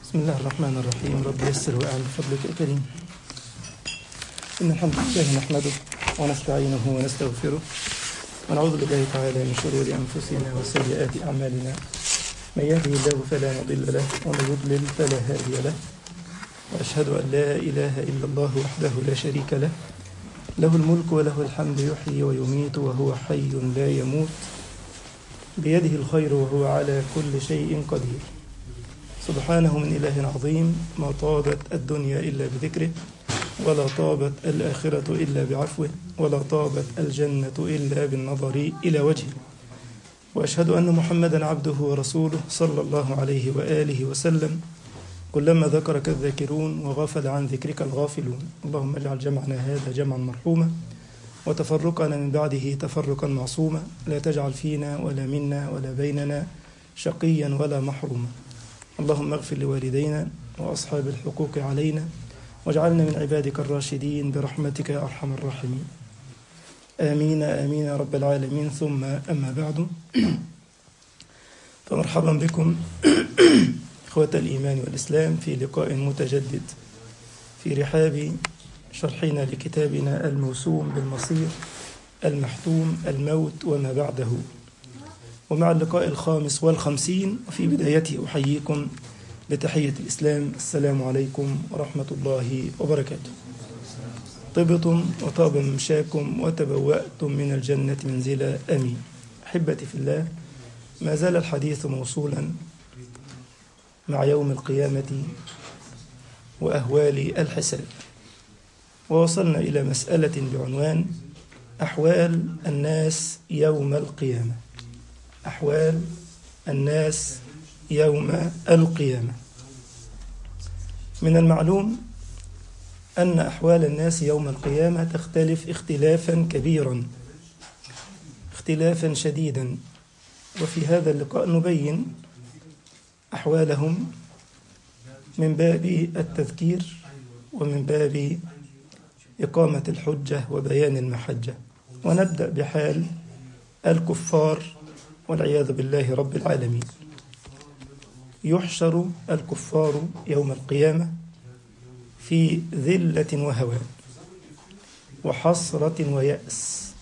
بسم الله الرحمن الرحيم رب يسر وأعن بفضلك يا كريم إن الحمد لله نحمده ونستعينه ونستغفره ونعوذ بالله تعالى من شرور أنفسنا وسيئات أعمالنا من يهده الله فلا مضل له ومن يضلل فلا هادي له وأشهد أن لا إله إلا الله وحده لا شريك له له الملك وله الحمد يحيي ويميت وهو حي لا يموت بيده الخير وهو على كل شيء قدير سبحانه من إله عظيم ما طابت الدنيا إلا بذكره ولا طابت الآخرة إلا بعفوه ولا طابت الجنة إلا بالنظر إلى وجهه وأشهد أن محمدا عبده ورسوله صلى الله عليه وآله وسلم كلما ذكرك الذاكرون وغفل عن ذكرك الغافلون اللهم اجعل جمعنا هذا جمعا مرحوما وتفرقنا من بعده تفرقا معصوما لا تجعل فينا ولا منا ولا بيننا شقيا ولا محروما اللهم اغفر لوالدينا وأصحاب الحقوق علينا واجعلنا من عبادك الراشدين برحمتك يا أرحم الراحمين آمين آمين يا رب العالمين ثم أما بعد فمرحبا بكم إخوة الإيمان والإسلام في لقاء متجدد في رحاب شرحنا لكتابنا الموسوم بالمصير المحتوم الموت وما بعده ومع اللقاء الخامس والخمسين وفي بدايته أحييكم بتحية الإسلام السلام عليكم ورحمة الله وبركاته طبتم وطاب ممشاكم وتبوأتم من الجنة منزلا أمين أحبتي في الله ما زال الحديث موصولا مع يوم القيامة وأهوال الحساب ووصلنا إلى مسألة بعنوان أحوال الناس يوم القيامة أحوال الناس يوم القيامة من المعلوم أن أحوال الناس يوم القيامة تختلف اختلافا كبيرا اختلافا شديدا وفي هذا اللقاء نبين أحوالهم من باب التذكير ومن باب إقامة الحجة وبيان المحجة ونبدأ بحال الكفار والعياذ بالله رب العالمين يحشر الكفار يوم القيامة في ذلة وهوان وحسرة ويأس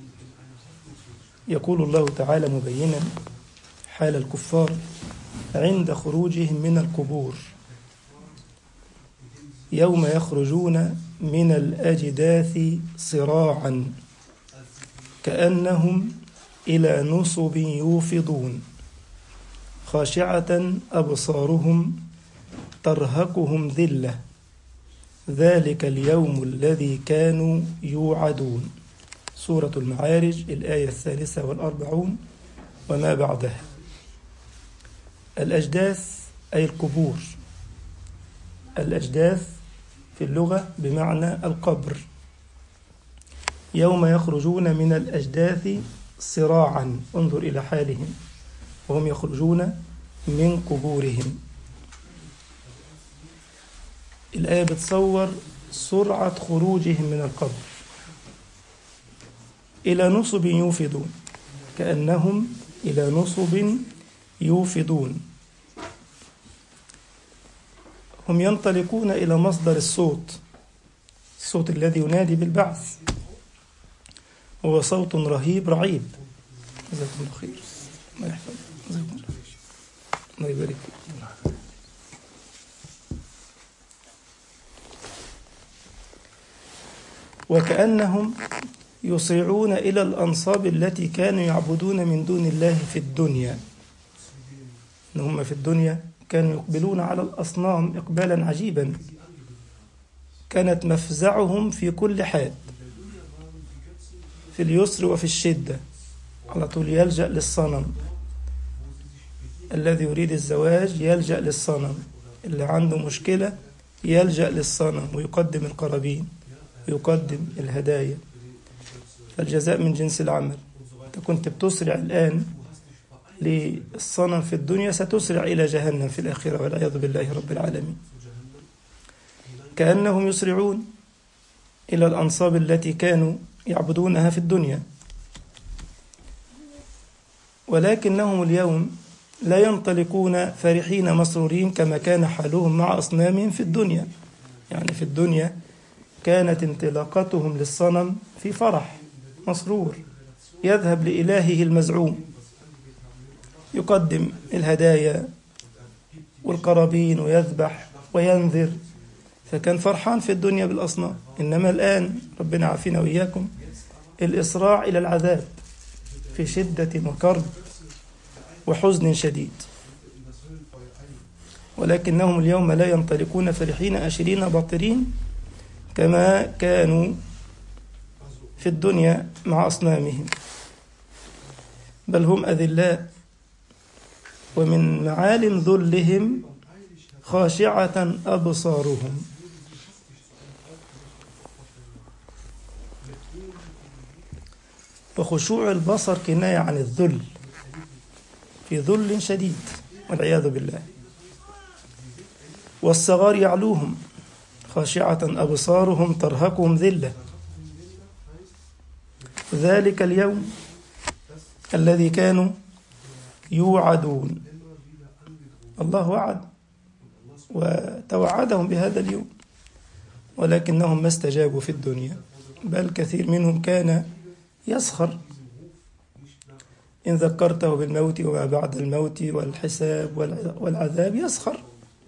يقول الله تعالى مبينا حال الكفار عند خروجهم من القبور يوم يخرجون من الأجداث صراعا كأنهم إلى نصب يوفضون خاشعة أبصارهم ترهقهم ذلة ذلك اليوم الذي كانوا يوعدون سورة المعارج الآية الثالثة والأربعون وما بعدها الأجداث أي القبور الأجداث في اللغة بمعنى القبر يوم يخرجون من الأجداث صراعا انظر إلى حالهم وهم يخرجون من قبورهم الآية بتصور سرعة خروجهم من القبر إلى نصب يوفضون كأنهم إلى نصب يوفضون هم ينطلقون إلى مصدر الصوت الصوت الذي ينادي بالبعث هو صوت رهيب رعيب جزاكم الله خير الله يحفظك جزاكم الله الله يبارك فيك وكأنهم يصيعون إلى الأنصاب التي كانوا يعبدون من دون الله في الدنيا إن هم في الدنيا كانوا يقبلون على الأصنام إقبالا عجيبا كانت مفزعهم في كل حال في اليسر وفي الشدة على طول يلجأ للصنم الذي يريد الزواج يلجأ للصنم اللي عنده مشكلة يلجأ للصنم ويقدم القرابين ويقدم الهدايا فالجزاء من جنس العمل أنت كنت بتسرع الآن للصنم في الدنيا ستسرع إلى جهنم في الآخرة والعياذ بالله رب العالمين كأنهم يسرعون إلى الأنصاب التي كانوا يعبدونها في الدنيا ولكنهم اليوم لا ينطلقون فرحين مسرورين كما كان حالهم مع أصنامهم في الدنيا يعني في الدنيا كانت انطلاقتهم للصنم في فرح مسرور يذهب لإلهه المزعوم يقدم الهدايا والقرابين ويذبح وينذر فكان فرحان في الدنيا بالأصنام إنما الآن ربنا عافينا وإياكم الإسراع إلى العذاب في شدة وكرب وحزن شديد ولكنهم اليوم لا ينطلقون فرحين أشرين باطرين كما كانوا في الدنيا مع أصنامهم بل هم أذلاء ومن معالم ذلهم خاشعة أبصارهم وخشوع البصر كناية عن الذل في ذل شديد والعياذ بالله والصغار يعلوهم خاشعة أبصارهم ترهقهم ذلة ذلك اليوم الذي كانوا يوعدون الله وعد وتوعدهم بهذا اليوم ولكنهم ما استجابوا في الدنيا بل كثير منهم كان يسخر إن ذكرته بالموت وما بعد الموت والحساب والعذاب يسخر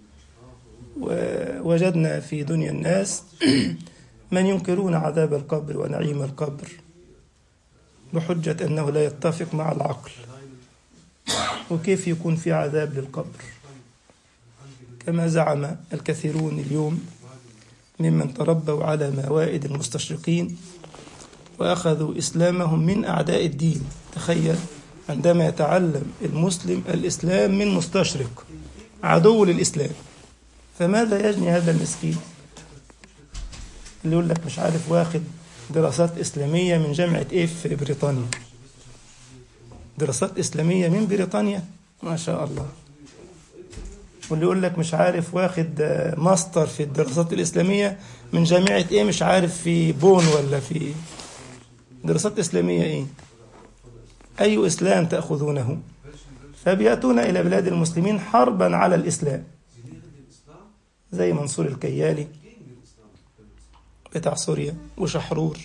ووجدنا في دنيا الناس من ينكرون عذاب القبر ونعيم القبر بحجة أنه لا يتفق مع العقل وكيف يكون في عذاب للقبر كما زعم الكثيرون اليوم ممن تربوا على موائد المستشرقين وأخذوا إسلامهم من أعداء الدين تخيل عندما يتعلم المسلم الإسلام من مستشرق عدو للإسلام فماذا يجني هذا المسكين اللي يقول لك مش عارف واخد دراسات إسلامية من جامعة إيه في بريطانيا دراسات إسلامية من بريطانيا ما شاء الله واللي يقول لك مش عارف واخد ماستر في الدراسات الإسلامية من جامعة إيه مش عارف في بون ولا في دراسات إسلامية إيه أي إسلام تأخذونه فبيأتون إلى بلاد المسلمين حربا على الإسلام زي منصور الكيالي بتاع سوريا وشحرور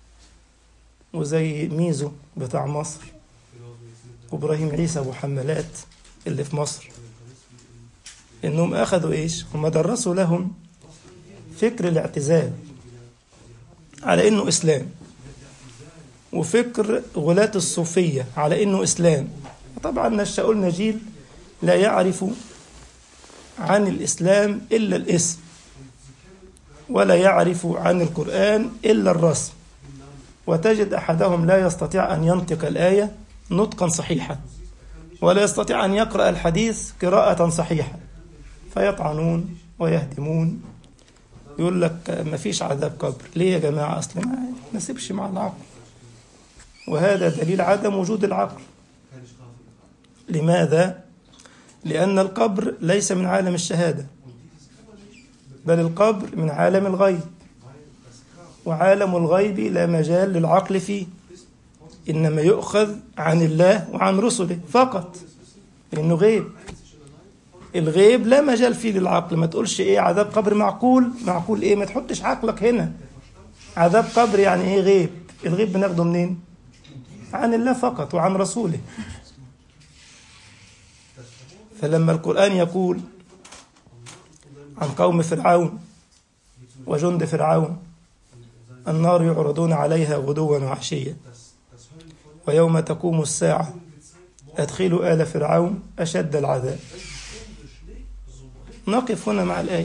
وزي ميزو بتاع مصر وابراهيم عيسى ابو حمالات اللي في مصر انهم اخذوا ايش هم درسوا لهم فكر الاعتزال على انه اسلام وفكر غلاة الصوفية على انه اسلام طبعا نشأوا لنا جيل لا يعرف عن الاسلام الا الاسم ولا يعرف عن القرآن إلا الرسم وتجد أحدهم لا يستطيع أن ينطق الآية نطقا صحيحا ولا يستطيع أن يقرأ الحديث قراءة صحيحة فيطعنون ويهدمون يقول لك ما فيش عذاب قبر ليه يا جماعة أصلا ما نسيبش مع العقل وهذا دليل عدم وجود العقل لماذا؟ لأن القبر ليس من عالم الشهادة بل القبر من عالم الغيب وعالم الغيب لا مجال للعقل فيه إنما يؤخذ عن الله وعن رسله فقط لأنه غيب الغيب لا مجال فيه للعقل ما تقولش إيه عذاب قبر معقول معقول إيه ما تحطش عقلك هنا عذاب قبر يعني إيه غيب الغيب بناخده منين عن الله فقط وعن رسوله فلما القرآن يقول عن قوم فرعون وجند فرعون النار يعرضون عليها غدوا وعشيا ويوم تقوم الساعة أدخلوا آل فرعون أشد العذاب نقف هنا مع الآية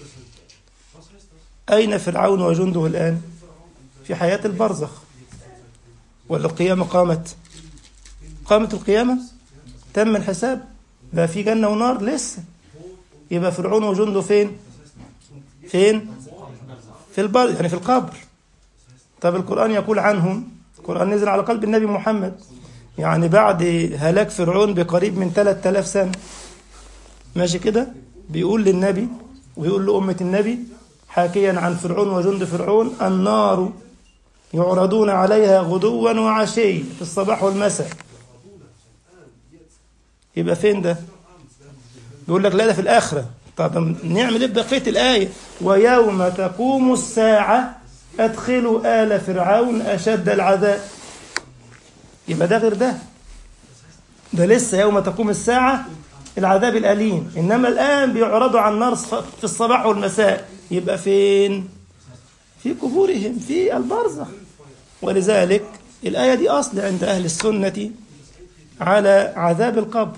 أين فرعون وجنده الآن في حياة البرزخ ولا القيامة قامت قامت القيامة تم الحساب بقى في جنة ونار لسه يبقى فرعون وجنده فين فين في البر يعني في القبر طب القرآن يقول عنهم القرآن نزل على قلب النبي محمد يعني بعد هلاك فرعون بقريب من 3000 سنة ماشي كده بيقول للنبي ويقول لأمة النبي حاكيا عن فرعون وجند فرعون النار يعرضون عليها غدوا وعشي في الصباح والمساء يبقى فين ده بيقول لك لا ده في الآخرة طب نعمل ايه بقية الآية ويوم تقوم الساعة أدخلوا آل فرعون أشد العذاب يبقى ده غير ده ده لسه يوم تقوم الساعة العذاب الأليم إنما الآن بيعرضوا على النار في الصباح والمساء يبقى فين في قبورهم في البرزخ ولذلك الآية دي أصل عند أهل السنة على عذاب القبر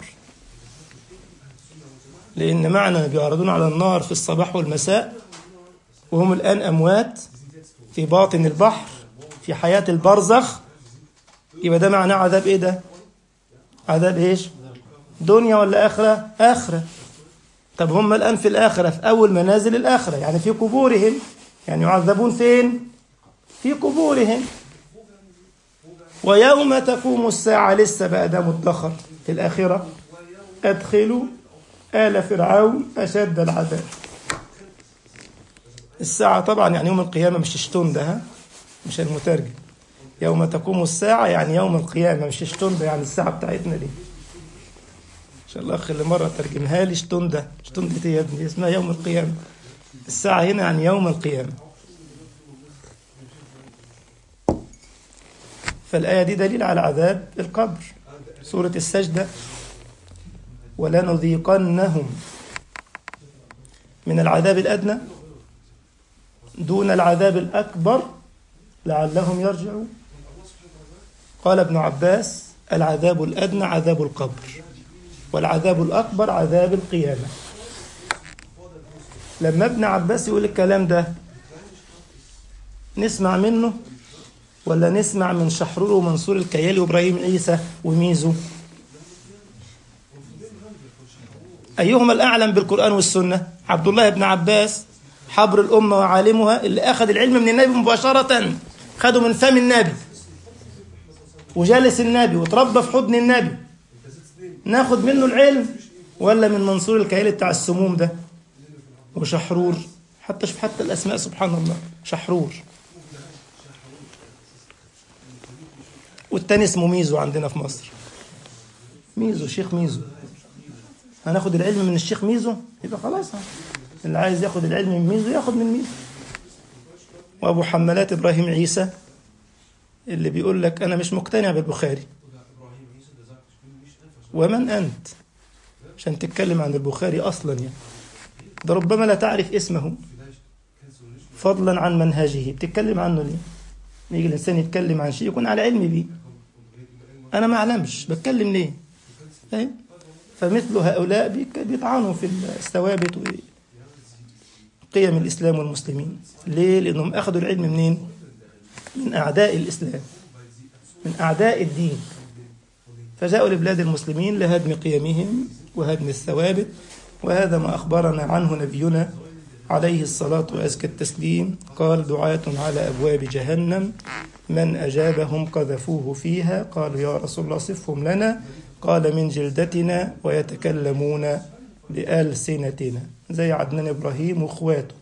لأن معنى بيعرضون على النار في الصباح والمساء وهم الآن أموات في باطن البحر في حياة البرزخ يبقى ده معناه عذاب إيه ده؟ عذاب إيش؟ دنيا ولا آخرة؟ آخرة طب هم الآن في الآخرة في أول منازل الآخرة يعني في قبورهم يعني يعذبون فين؟ في قبورهم ويوم تقوم الساعة لسه بقى ده مدخر في الآخرة أدخلوا آل فرعون أشد العذاب الساعة طبعا يعني يوم القيامة مش شتون ده مش المترجم يوم تقوم الساعة يعني يوم القيامة مش شتون ده يعني الساعة بتاعتنا دي إن شاء الله أخي اللي مرة ترجمها لي شتون ده شتون دي يا ابني اسمها يوم القيامة الساعة هنا يعني يوم القيامة فالآية دي دليل على عذاب القبر سورة السجدة ولنذيقنهم من العذاب الأدنى دون العذاب الأكبر لعلهم يرجعون قال ابن عباس العذاب الأدنى عذاب القبر والعذاب الأكبر عذاب القيامة لما ابن عباس يقول الكلام ده نسمع منه ولا نسمع من شحرور ومنصور الكيالي وابراهيم عيسى وميزو أيهما الأعلم بالقرآن والسنة عبد الله بن عباس حبر الأمة وعالمها اللي أخذ العلم من النبي مباشرة خده من فم النبي وجالس النبي وتربى في حضن النبي ناخد منه العلم ولا من منصور الكيالي بتاع السموم ده وشحرور حتى شوف حتى الأسماء سبحان الله شحرور والتاني اسمه ميزو عندنا في مصر ميزو شيخ ميزو هناخد العلم من الشيخ ميزو يبقى خلاص اللي عايز ياخد العلم من ميزو ياخد من ميزو وابو حمالات ابراهيم عيسى اللي بيقول لك انا مش مقتنع بالبخاري ومن انت عشان تتكلم عن البخاري اصلا يعني ده ربما لا تعرف اسمه فضلا عن منهجه بتتكلم عنه ليه يجي الانسان يتكلم عن شيء يكون على علم بيه انا ما اعلمش بتكلم ليه فاهم فمثل هؤلاء بيطعنوا في الثوابت وقيم الإسلام والمسلمين ليه؟ لأنهم أخذوا العلم منين؟ من أعداء الإسلام من أعداء الدين فجاءوا لبلاد المسلمين لهدم قيمهم وهدم الثوابت وهذا ما أخبرنا عنه نبينا عليه الصلاة وأزكى التسليم قال دعاة على أبواب جهنم من أجابهم قذفوه فيها قالوا يا رسول الله صفهم لنا قال من جلدتنا ويتكلمون بألسنتنا زي عدنان إبراهيم وإخواته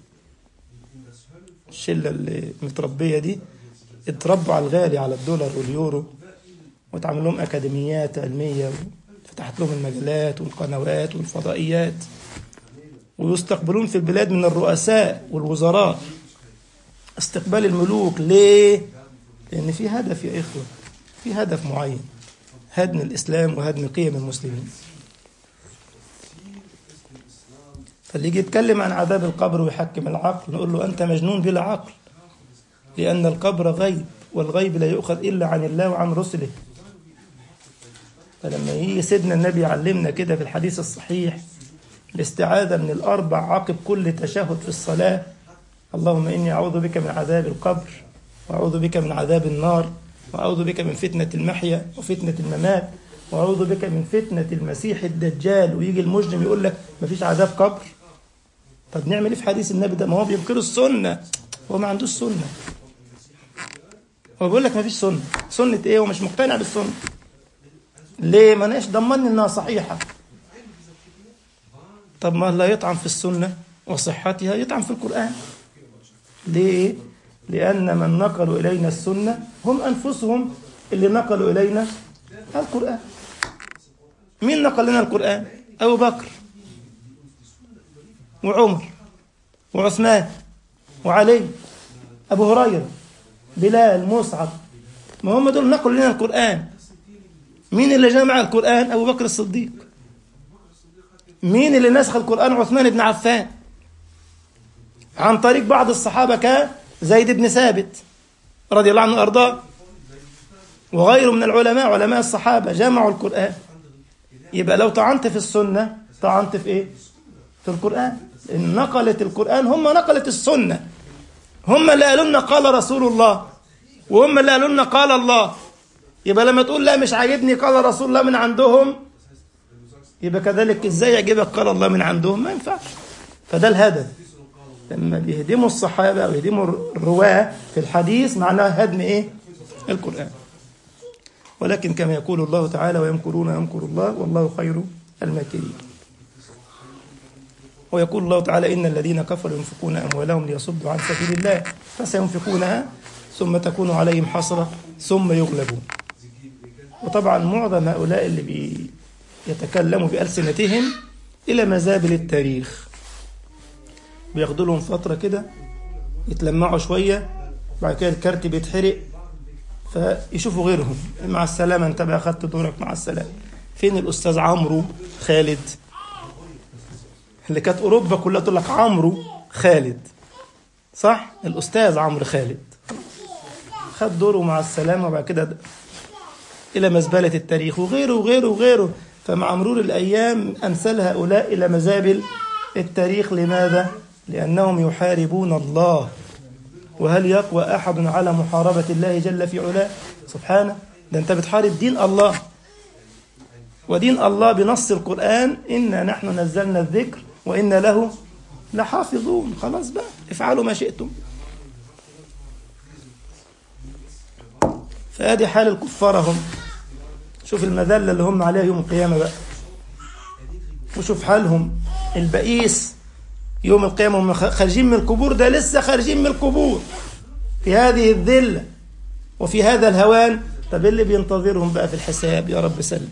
الشلة اللي متربية دي اتربوا على الغالي على الدولار واليورو واتعمل لهم أكاديميات علمية فتحت لهم المجلات والقنوات والفضائيات ويستقبلون في البلاد من الرؤساء والوزراء استقبال الملوك ليه؟ لأن في هدف يا إخوة في هدف معين هدم الإسلام وهدم قيم المسلمين فاللي يجي يتكلم عن عذاب القبر ويحكم العقل نقول له أنت مجنون بلا عقل لأن القبر غيب والغيب لا يؤخذ إلا عن الله وعن رسله فلما يجي سيدنا النبي يعلمنا كده في الحديث الصحيح الاستعاذة من الأربع عقب كل تشهد في الصلاة اللهم إني أعوذ بك من عذاب القبر وأعوذ بك من عذاب النار وأعوذ بك من فتنة المحيا وفتنة الممات وأعوذ بك من فتنة المسيح الدجال ويجي المجرم يقول لك مفيش عذاب قبر طب نعمل ايه في حديث النبي ده ما هو بينكر السنة هو ما عندوش سنة هو بيقول لك مفيش سنة سنة ايه هو مش مقتنع بالسنة ليه ما ناش ضمني انها صحيحة طب ما لا يطعن في السنة وصحتها يطعن في القرآن ليه لأن من نقلوا إلينا السنة هم أنفسهم اللي نقلوا إلينا القرآن مين نقل لنا القرآن أبو بكر وعمر وعثمان وعلي أبو هريرة بلال مصعب ما هم دول نقلوا لنا القرآن مين اللي جمع القرآن أبو بكر الصديق مين اللي نسخ القرآن عثمان بن عفان عن طريق بعض الصحابة كزيد بن ثابت رضي الله عنه وأرضاه وغيره من العلماء علماء الصحابة جمعوا القرآن يبقى لو طعنت في السنة طعنت في إيه؟ في القرآن إن نقلت القرآن هم نقلت السنة هم اللي قالوا لنا قال رسول الله وهم اللي قالوا لنا قال الله يبقى لما تقول لا مش عاجبني قال رسول الله من عندهم يبقى كذلك ازاي يعجبك قال الله من عندهم ما ينفعش فده الهدف لما بيهدموا الصحابة أو يهدموا الرواة في الحديث معناه هدم إيه؟ القرآن ولكن كما يقول الله تعالى ويمكرون يمكر الله والله خير الماكرين ويقول الله تعالى إن الذين كفروا ينفقون أموالهم ليصدوا عن سبيل الله فسينفقونها ثم تكون عليهم حسرة ثم يغلبون وطبعا معظم هؤلاء اللي بيتكلموا بألسنتهم إلى مزابل التاريخ بياخدوا لهم فترة كده يتلمعوا شوية بعد كده الكارت بيتحرق فيشوفوا غيرهم مع السلامة انت بقى أخدت دورك مع السلامة فين الأستاذ عمرو خالد اللي كانت أوروبا كلها تقول لك عمرو خالد صح الأستاذ عمرو خالد خد دوره مع السلامة وبعد كده إلى مزبلة التاريخ وغيره وغيره وغيره فمع مرور الأيام أمثال هؤلاء إلى مزابل التاريخ لماذا؟ لأنهم يحاربون الله وهل يقوى أحد على محاربة الله جل في علاه سبحانه ده أنت بتحارب دين الله ودين الله بنص القرآن إنا نحن نزلنا الذكر وإنا له لحافظون خلاص بقى افعلوا ما شئتم فادي حال الكفار هم شوف المذلة اللي هم عليها يوم القيامة بقى وشوف حالهم البئيس يوم القيامة هم خارجين من القبور ده لسه خارجين من القبور في هذه الذلة وفي هذا الهوان طب اللي بينتظرهم بقى في الحساب يا رب سلم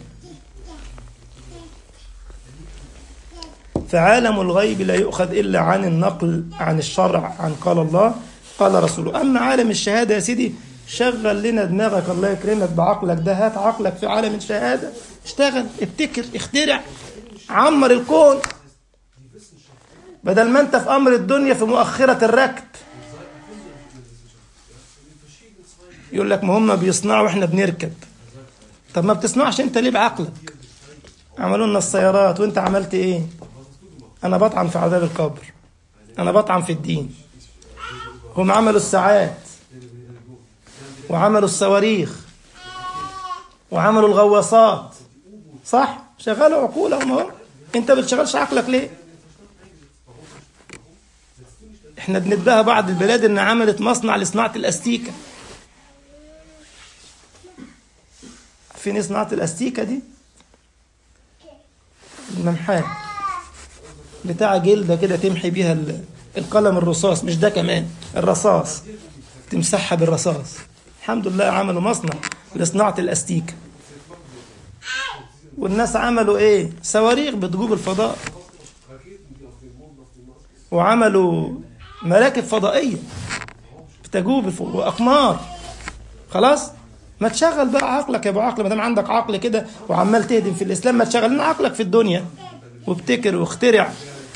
فعالم الغيب لا يؤخذ إلا عن النقل عن الشرع عن قال الله قال رسوله أما عالم الشهادة يا سيدي شغل لنا دماغك الله يكرمك بعقلك ده هات عقلك في عالم الشهادة اشتغل ابتكر اخترع عمر الكون بدل ما انت في امر الدنيا في مؤخرة الركب يقول لك ما هم بيصنعوا واحنا بنركب طب ما بتصنعش انت ليه بعقلك عملوا لنا السيارات وانت عملت ايه انا بطعن في عذاب القبر انا بطعن في الدين هم عملوا الساعات وعملوا الصواريخ وعملوا الغواصات صح شغلوا عقولهم اهو انت بتشغلش عقلك ليه احنا بنتباهى بعض البلاد ان عملت مصنع لصناعه الاستيكه فين صناعه الاستيكه دي الممحاه بتاع جلده كده تمحي بيها القلم الرصاص مش ده كمان الرصاص تمسحها بالرصاص الحمد لله عملوا مصنع لصناعه الاستيكه والناس عملوا ايه صواريخ بتجوب الفضاء وعملوا مراكب فضائيه بتجوب الفضاء واقمار خلاص ما تشغل بقى عقلك يا ابو عقل ما دام عندك عقل كده وعمال تهدم في الاسلام ما تشغل لنا عقلك في الدنيا وابتكر واخترع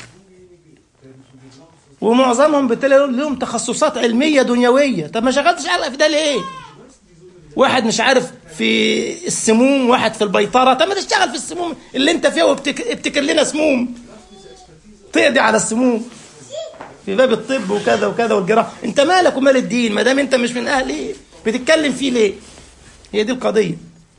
ومعظمهم بتلاقي لهم تخصصات علميه دنيويه طب ما شغلتش عقلك في ده ليه واحد مش عارف في السموم واحد في البيطره طب ما تشتغل في السموم اللي انت فيها وابتكر لنا سموم تقضي على السموم في باب الطب وكذا وكذا والجراحه انت مالك ومال الدين ما دام انت مش من اهل ايه بتتكلم فيه ليه هي دي القضيه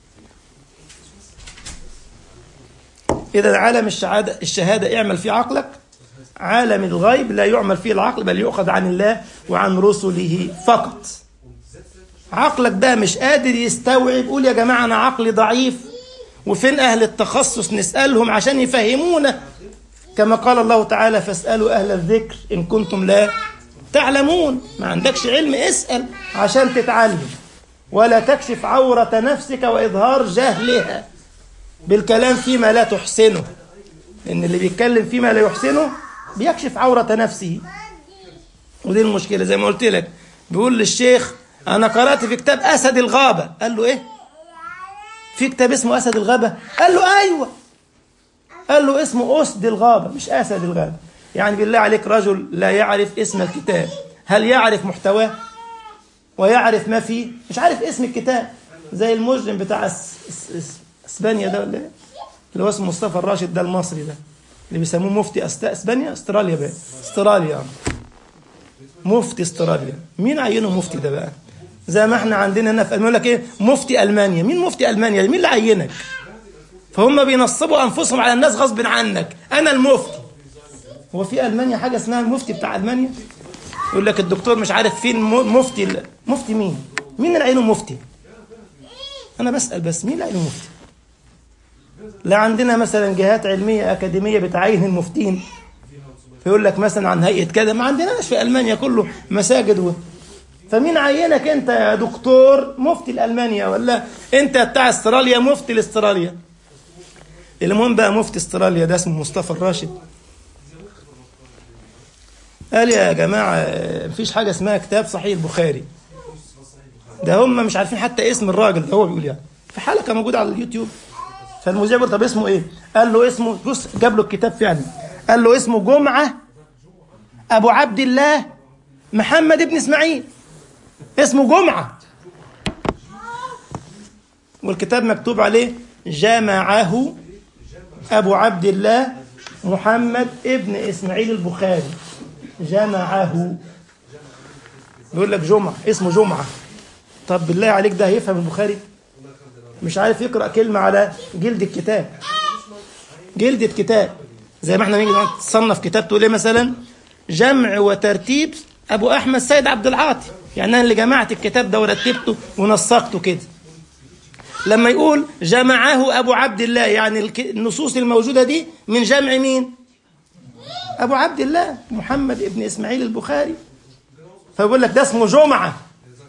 اذا عالم الشهاده الشهاده اعمل في عقلك عالم الغيب لا يعمل فيه العقل بل يؤخذ عن الله وعن رسله فقط عقلك ده مش قادر يستوعب قول يا جماعه انا عقلي ضعيف وفين اهل التخصص نسالهم عشان يفهمونا كما قال الله تعالى فاسالوا اهل الذكر ان كنتم لا تعلمون ما عندكش علم اسال عشان تتعلم ولا تكشف عوره نفسك واظهار جهلها بالكلام فيما لا تحسنه ان اللي بيتكلم فيما لا يحسنه بيكشف عورة نفسه ودي المشكلة زي ما قلت لك بيقول للشيخ انا قرأت في كتاب اسد الغابة قال له ايه في كتاب اسمه اسد الغابة قال له ايوه قال له اسمه اسد الغابة مش اسد الغابة يعني بالله عليك رجل لا يعرف اسم الكتاب هل يعرف محتواه ويعرف ما فيه مش عارف اسم الكتاب زي المجرم بتاع اس... اس... اس... اسبانيا ده ولا ايه اللي هو اسمه مصطفى الراشد ده المصري ده اللي بيسموه مفتي أست... اسبانيا استراليا بقى استراليا يعني. مفتي استراليا مين عينه مفتي ده بقى زي ما احنا عندنا هنا في يقول لك ايه مفتي المانيا مين مفتي المانيا مين اللي عينك فهم بينصبوا انفسهم على الناس غصب عنك انا المفتي هو في المانيا حاجه اسمها المفتي بتاع المانيا يقول لك الدكتور مش عارف فين مفتي ال... مفتي مين مين اللي عينه مفتي انا بسال بس مين اللي عينه مفتي لا عندنا مثلا جهات علميه اكاديميه بتعين المفتين فيقول لك مثلا عن هيئه كذا ما عندناش في المانيا كله مساجد و... فمين عينك انت يا دكتور مفتي لالمانيا ولا انت بتاع استراليا مفتي لاستراليا المهم بقى مفتي استراليا ده اسمه مصطفى الراشد قال يا جماعة مفيش حاجة اسمها كتاب صحيح البخاري ده هم مش عارفين حتى اسم الراجل اللي هو بيقول يعني في حلقة موجودة على اليوتيوب فالمذيع بيقول طب اسمه ايه؟ قال له اسمه بص جاب له الكتاب فعلا قال له اسمه جمعة أبو عبد الله محمد ابن إسماعيل اسمه جمعة والكتاب مكتوب عليه جمعه أبو عبد الله محمد ابن إسماعيل البخاري جمعه بيقول لك جمعة اسمه جمعة طب بالله عليك ده هيفهم البخاري مش عارف يقرأ كلمة على جلد الكتاب جلد الكتاب زي ما احنا نيجي تصنف كتاب تقول ايه مثلا جمع وترتيب ابو احمد سيد عبد العاطي يعني انا اللي جمعت الكتاب ده ورتبته ونسقته كده لما يقول جمعه ابو عبد الله يعني النصوص الموجوده دي من جمع مين ابو عبد الله محمد ابن اسماعيل البخاري فبيقول لك ده اسمه جمعه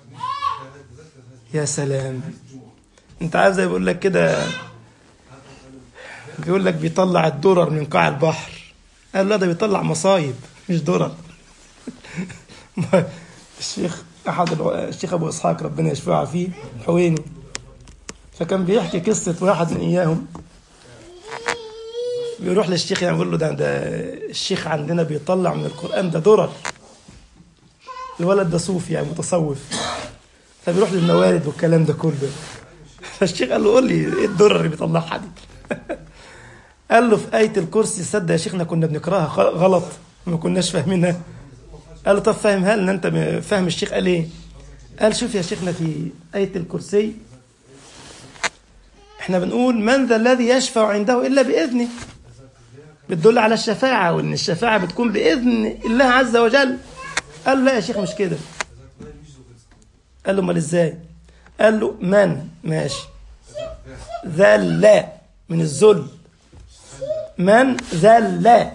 يا سلام انت عارف زي بيقول لك كده بيقول لك بيطلع الدرر من قاع البحر قال لا ده بيطلع مصايب مش درر الشيخ احد الشيخ ابو اسحاق ربنا يشفعه فيه حويني فكان بيحكي قصه واحد من اياهم بيروح للشيخ يعني يقول له ده ده الشيخ عندنا بيطلع من القران ده درر الولد ده صوفي يعني متصوف فبيروح للموارد والكلام ده كله فالشيخ قال له قول لي ايه الدرر اللي بيطلعها دي قال له في آية الكرسي صدق يا شيخنا كنا بنقراها غلط ما كناش فاهمينها قال له طب فاهمها لنا انت فاهم الشيخ قال ايه قال شوف يا شيخنا في آية الكرسي احنا بنقول من ذا الذي يشفع عنده إلا بإذنه بتدل على الشفاعة وإن الشفاعة بتكون بإذن الله عز وجل قال له لا يا شيخ مش كده قال له امال ازاي قال له من ماشي ذل من الذل من ذل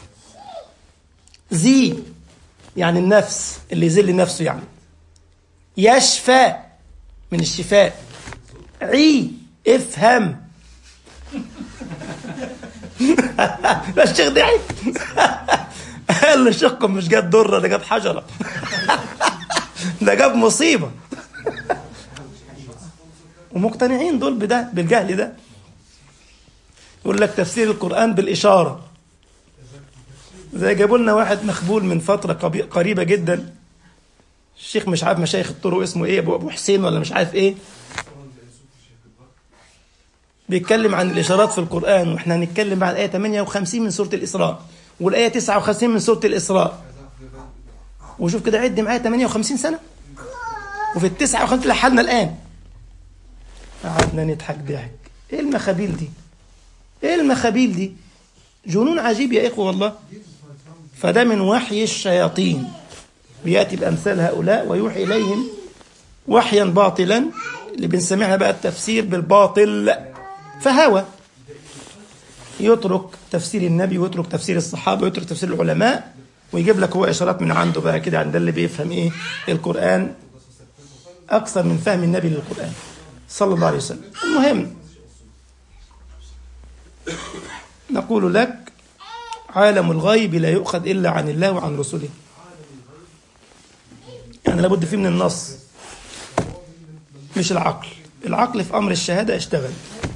ذي يعني النفس اللي يذل نفسه يعني يشفى من الشفاء عي افهم لا الشيخ ضحك قال له شيخكم مش جاب ضره ده جاب حجره ده جاب مصيبه ومقتنعين دول بده بالجهل ده يقول لك تفسير القرآن بالإشارة زي جابوا لنا واحد مخبول من فترة قريبة جدا الشيخ مش عارف مشايخ الطرق اسمه ايه ابو ابو حسين ولا مش عارف ايه بيتكلم عن الإشارات في القرآن واحنا هنتكلم بعد آية 58 من سورة الإسراء والآية 59 من سورة الإسراء وشوف كده عد معايا 58 سنة وفي ال 59 لحالنا الآن قعدنا نضحك ضحك ايه المخابيل دي ايه المخابيل دي جنون عجيب يا اخوه والله فده من وحي الشياطين بياتي بامثال هؤلاء ويوحي اليهم وحيا باطلا اللي بنسميها بقى التفسير بالباطل فهوى يترك تفسير النبي ويترك تفسير الصحابه ويترك تفسير العلماء ويجيب لك هو اشارات من عنده بقى كده عند اللي بيفهم ايه القران اكثر من فهم النبي للقران صلى الله عليه وسلم المهم نقول لك عالم الغيب لا يؤخذ إلا عن الله وعن رسله يعني لابد فيه من النص مش العقل العقل في أمر الشهادة اشتغل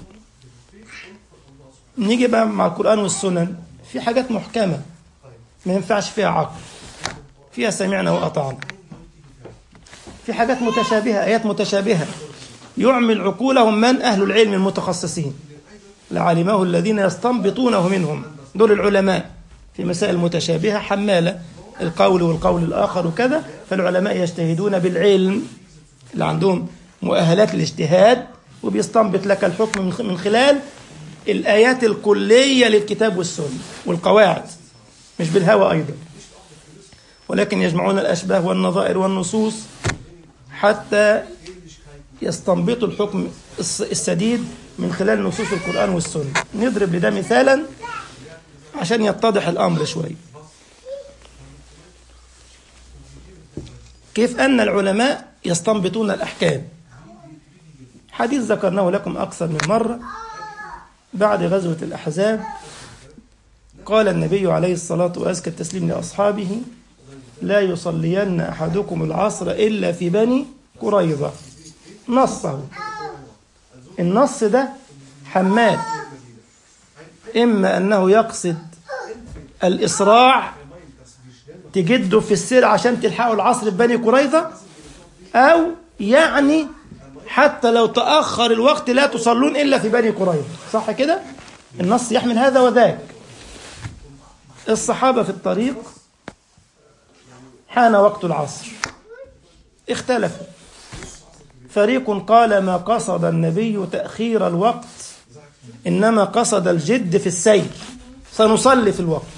نيجي بقى مع القرآن والسنن في حاجات محكمة ما ينفعش فيها عقل فيها سمعنا وأطعنا في حاجات متشابهة آيات متشابهة يعمل عقولهم من أهل العلم المتخصصين لعلمه الذين يستنبطونه منهم دول العلماء في مسائل متشابهة حمالة القول والقول الآخر وكذا فالعلماء يجتهدون بالعلم اللي عندهم مؤهلات الاجتهاد وبيستنبط لك الحكم من خلال الآيات الكلية للكتاب والسنة والقواعد مش بالهوى أيضا ولكن يجمعون الأشباه والنظائر والنصوص حتى يستنبطوا الحكم السديد من خلال نصوص القرآن والسنة نضرب لده مثالا عشان يتضح الأمر شوي كيف أن العلماء يستنبطون الأحكام حديث ذكرناه لكم أكثر من مرة بعد غزوة الأحزاب قال النبي عليه الصلاة وأزكى التسليم لأصحابه لا يصلين أحدكم العصر إلا في بني قريظة نصه النص ده حماد إما أنه يقصد الإسراع تجدوا في السير عشان تلحقوا العصر في بني قريظة أو يعني حتى لو تأخر الوقت لا تصلون إلا في بني قريظة صح كده؟ النص يحمل هذا وذاك الصحابة في الطريق حان وقت العصر اختلفوا فريق قال ما قصد النبي تأخير الوقت إنما قصد الجد في السير سنصلي في الوقت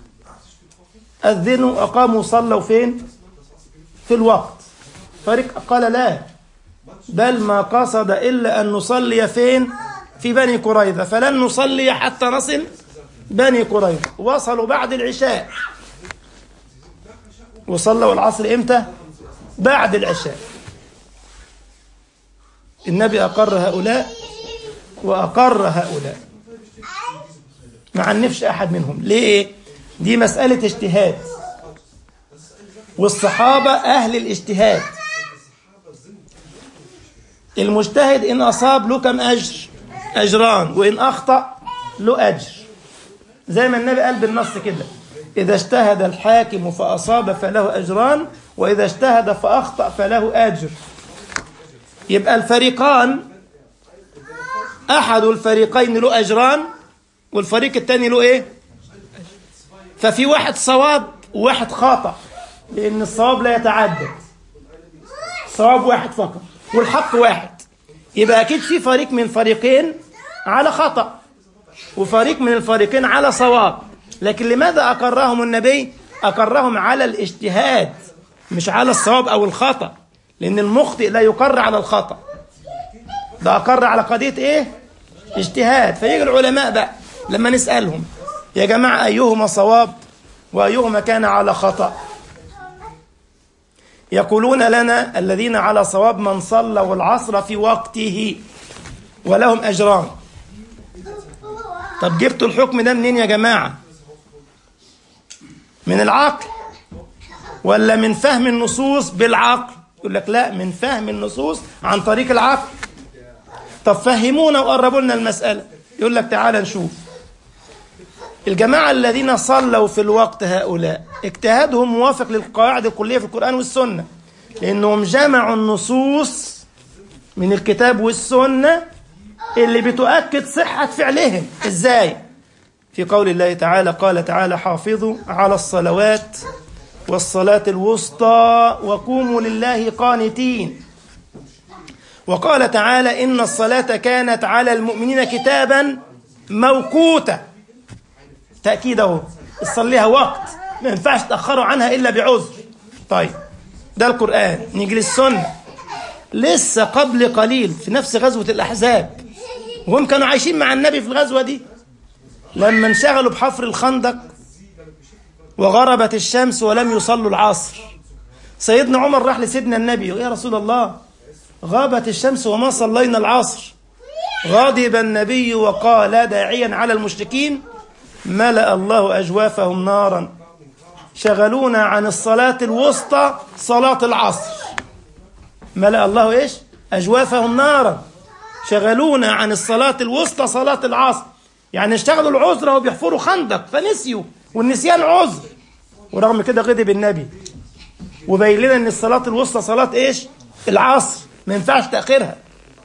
أذنوا أقاموا صلوا فين في الوقت فريق قال لا بل ما قصد إلا أن نصلي فين في بني قريظة فلن نصلي حتى نصل بني قريظة وصلوا بعد العشاء وصلوا العصر إمتى بعد العشاء النبي أقر هؤلاء وأقر هؤلاء ما عنفش أحد منهم ليه دي مسألة اجتهاد والصحابة أهل الاجتهاد المجتهد إن أصاب له كم أجر أجران وإن أخطأ له أجر زي ما النبي قال بالنص كده إذا اجتهد الحاكم فأصاب فله أجران وإذا اجتهد فأخطأ فله أجر يبقى الفريقان أحد الفريقين له أجران والفريق الثاني له إيه ففي واحد صواب وواحد خطأ لأن الصواب لا يتعدد صواب واحد فقط والحق واحد يبقى أكيد في فريق من فريقين على خطأ وفريق من الفريقين على صواب لكن لماذا أقرهم النبي أقرهم على الاجتهاد مش على الصواب أو الخطأ لأن المخطئ لا يقر على الخطأ ده أقر على قضية إيه اجتهاد فيجي العلماء بقى لما نسألهم يا جماعة أيهما صواب وأيهما كان على خطأ يقولون لنا الذين على صواب من صلوا العصر في وقته ولهم أجران طب جبتوا الحكم ده منين يا جماعة من العقل ولا من فهم النصوص بالعقل يقول لك لا من فهم النصوص عن طريق العقل طب فهمونا وقربوا لنا المسألة يقول لك تعالى نشوف الجماعة الذين صلوا في الوقت هؤلاء اجتهادهم موافق للقواعد الكلية في القرآن والسنة لأنهم جمعوا النصوص من الكتاب والسنة اللي بتؤكد صحة فعلهم ازاي في قول الله تعالى قال تعالى حافظوا على الصلوات والصلاة الوسطى وقوموا لله قانتين وقال تعالى إن الصلاة كانت على المؤمنين كتابا موقوتا تأكيد اهو تصليها وقت ما ينفعش تأخروا عنها إلا بعذر طيب ده القرآن نيجي للسنة لسه قبل قليل في نفس غزوة الأحزاب وهم كانوا عايشين مع النبي في الغزوة دي لما انشغلوا بحفر الخندق وغربت الشمس ولم يصلوا العصر سيدنا عمر راح لسيدنا النبي يا رسول الله غابت الشمس وما صلينا العصر غضب النبي وقال داعيا على المشركين ملأ الله أجوافهم نارا شغلونا عن الصلاة الوسطى صلاة العصر ملأ الله إيش أجوافهم نارا شغلونا عن الصلاة الوسطى صلاة العصر يعني اشتغلوا العذرة وبيحفروا خندق فنسيوا والنسيان عذر ورغم كده غضب النبي وبين لنا ان الصلاة الوسطى صلاة ايش العصر ما ينفعش تأخيرها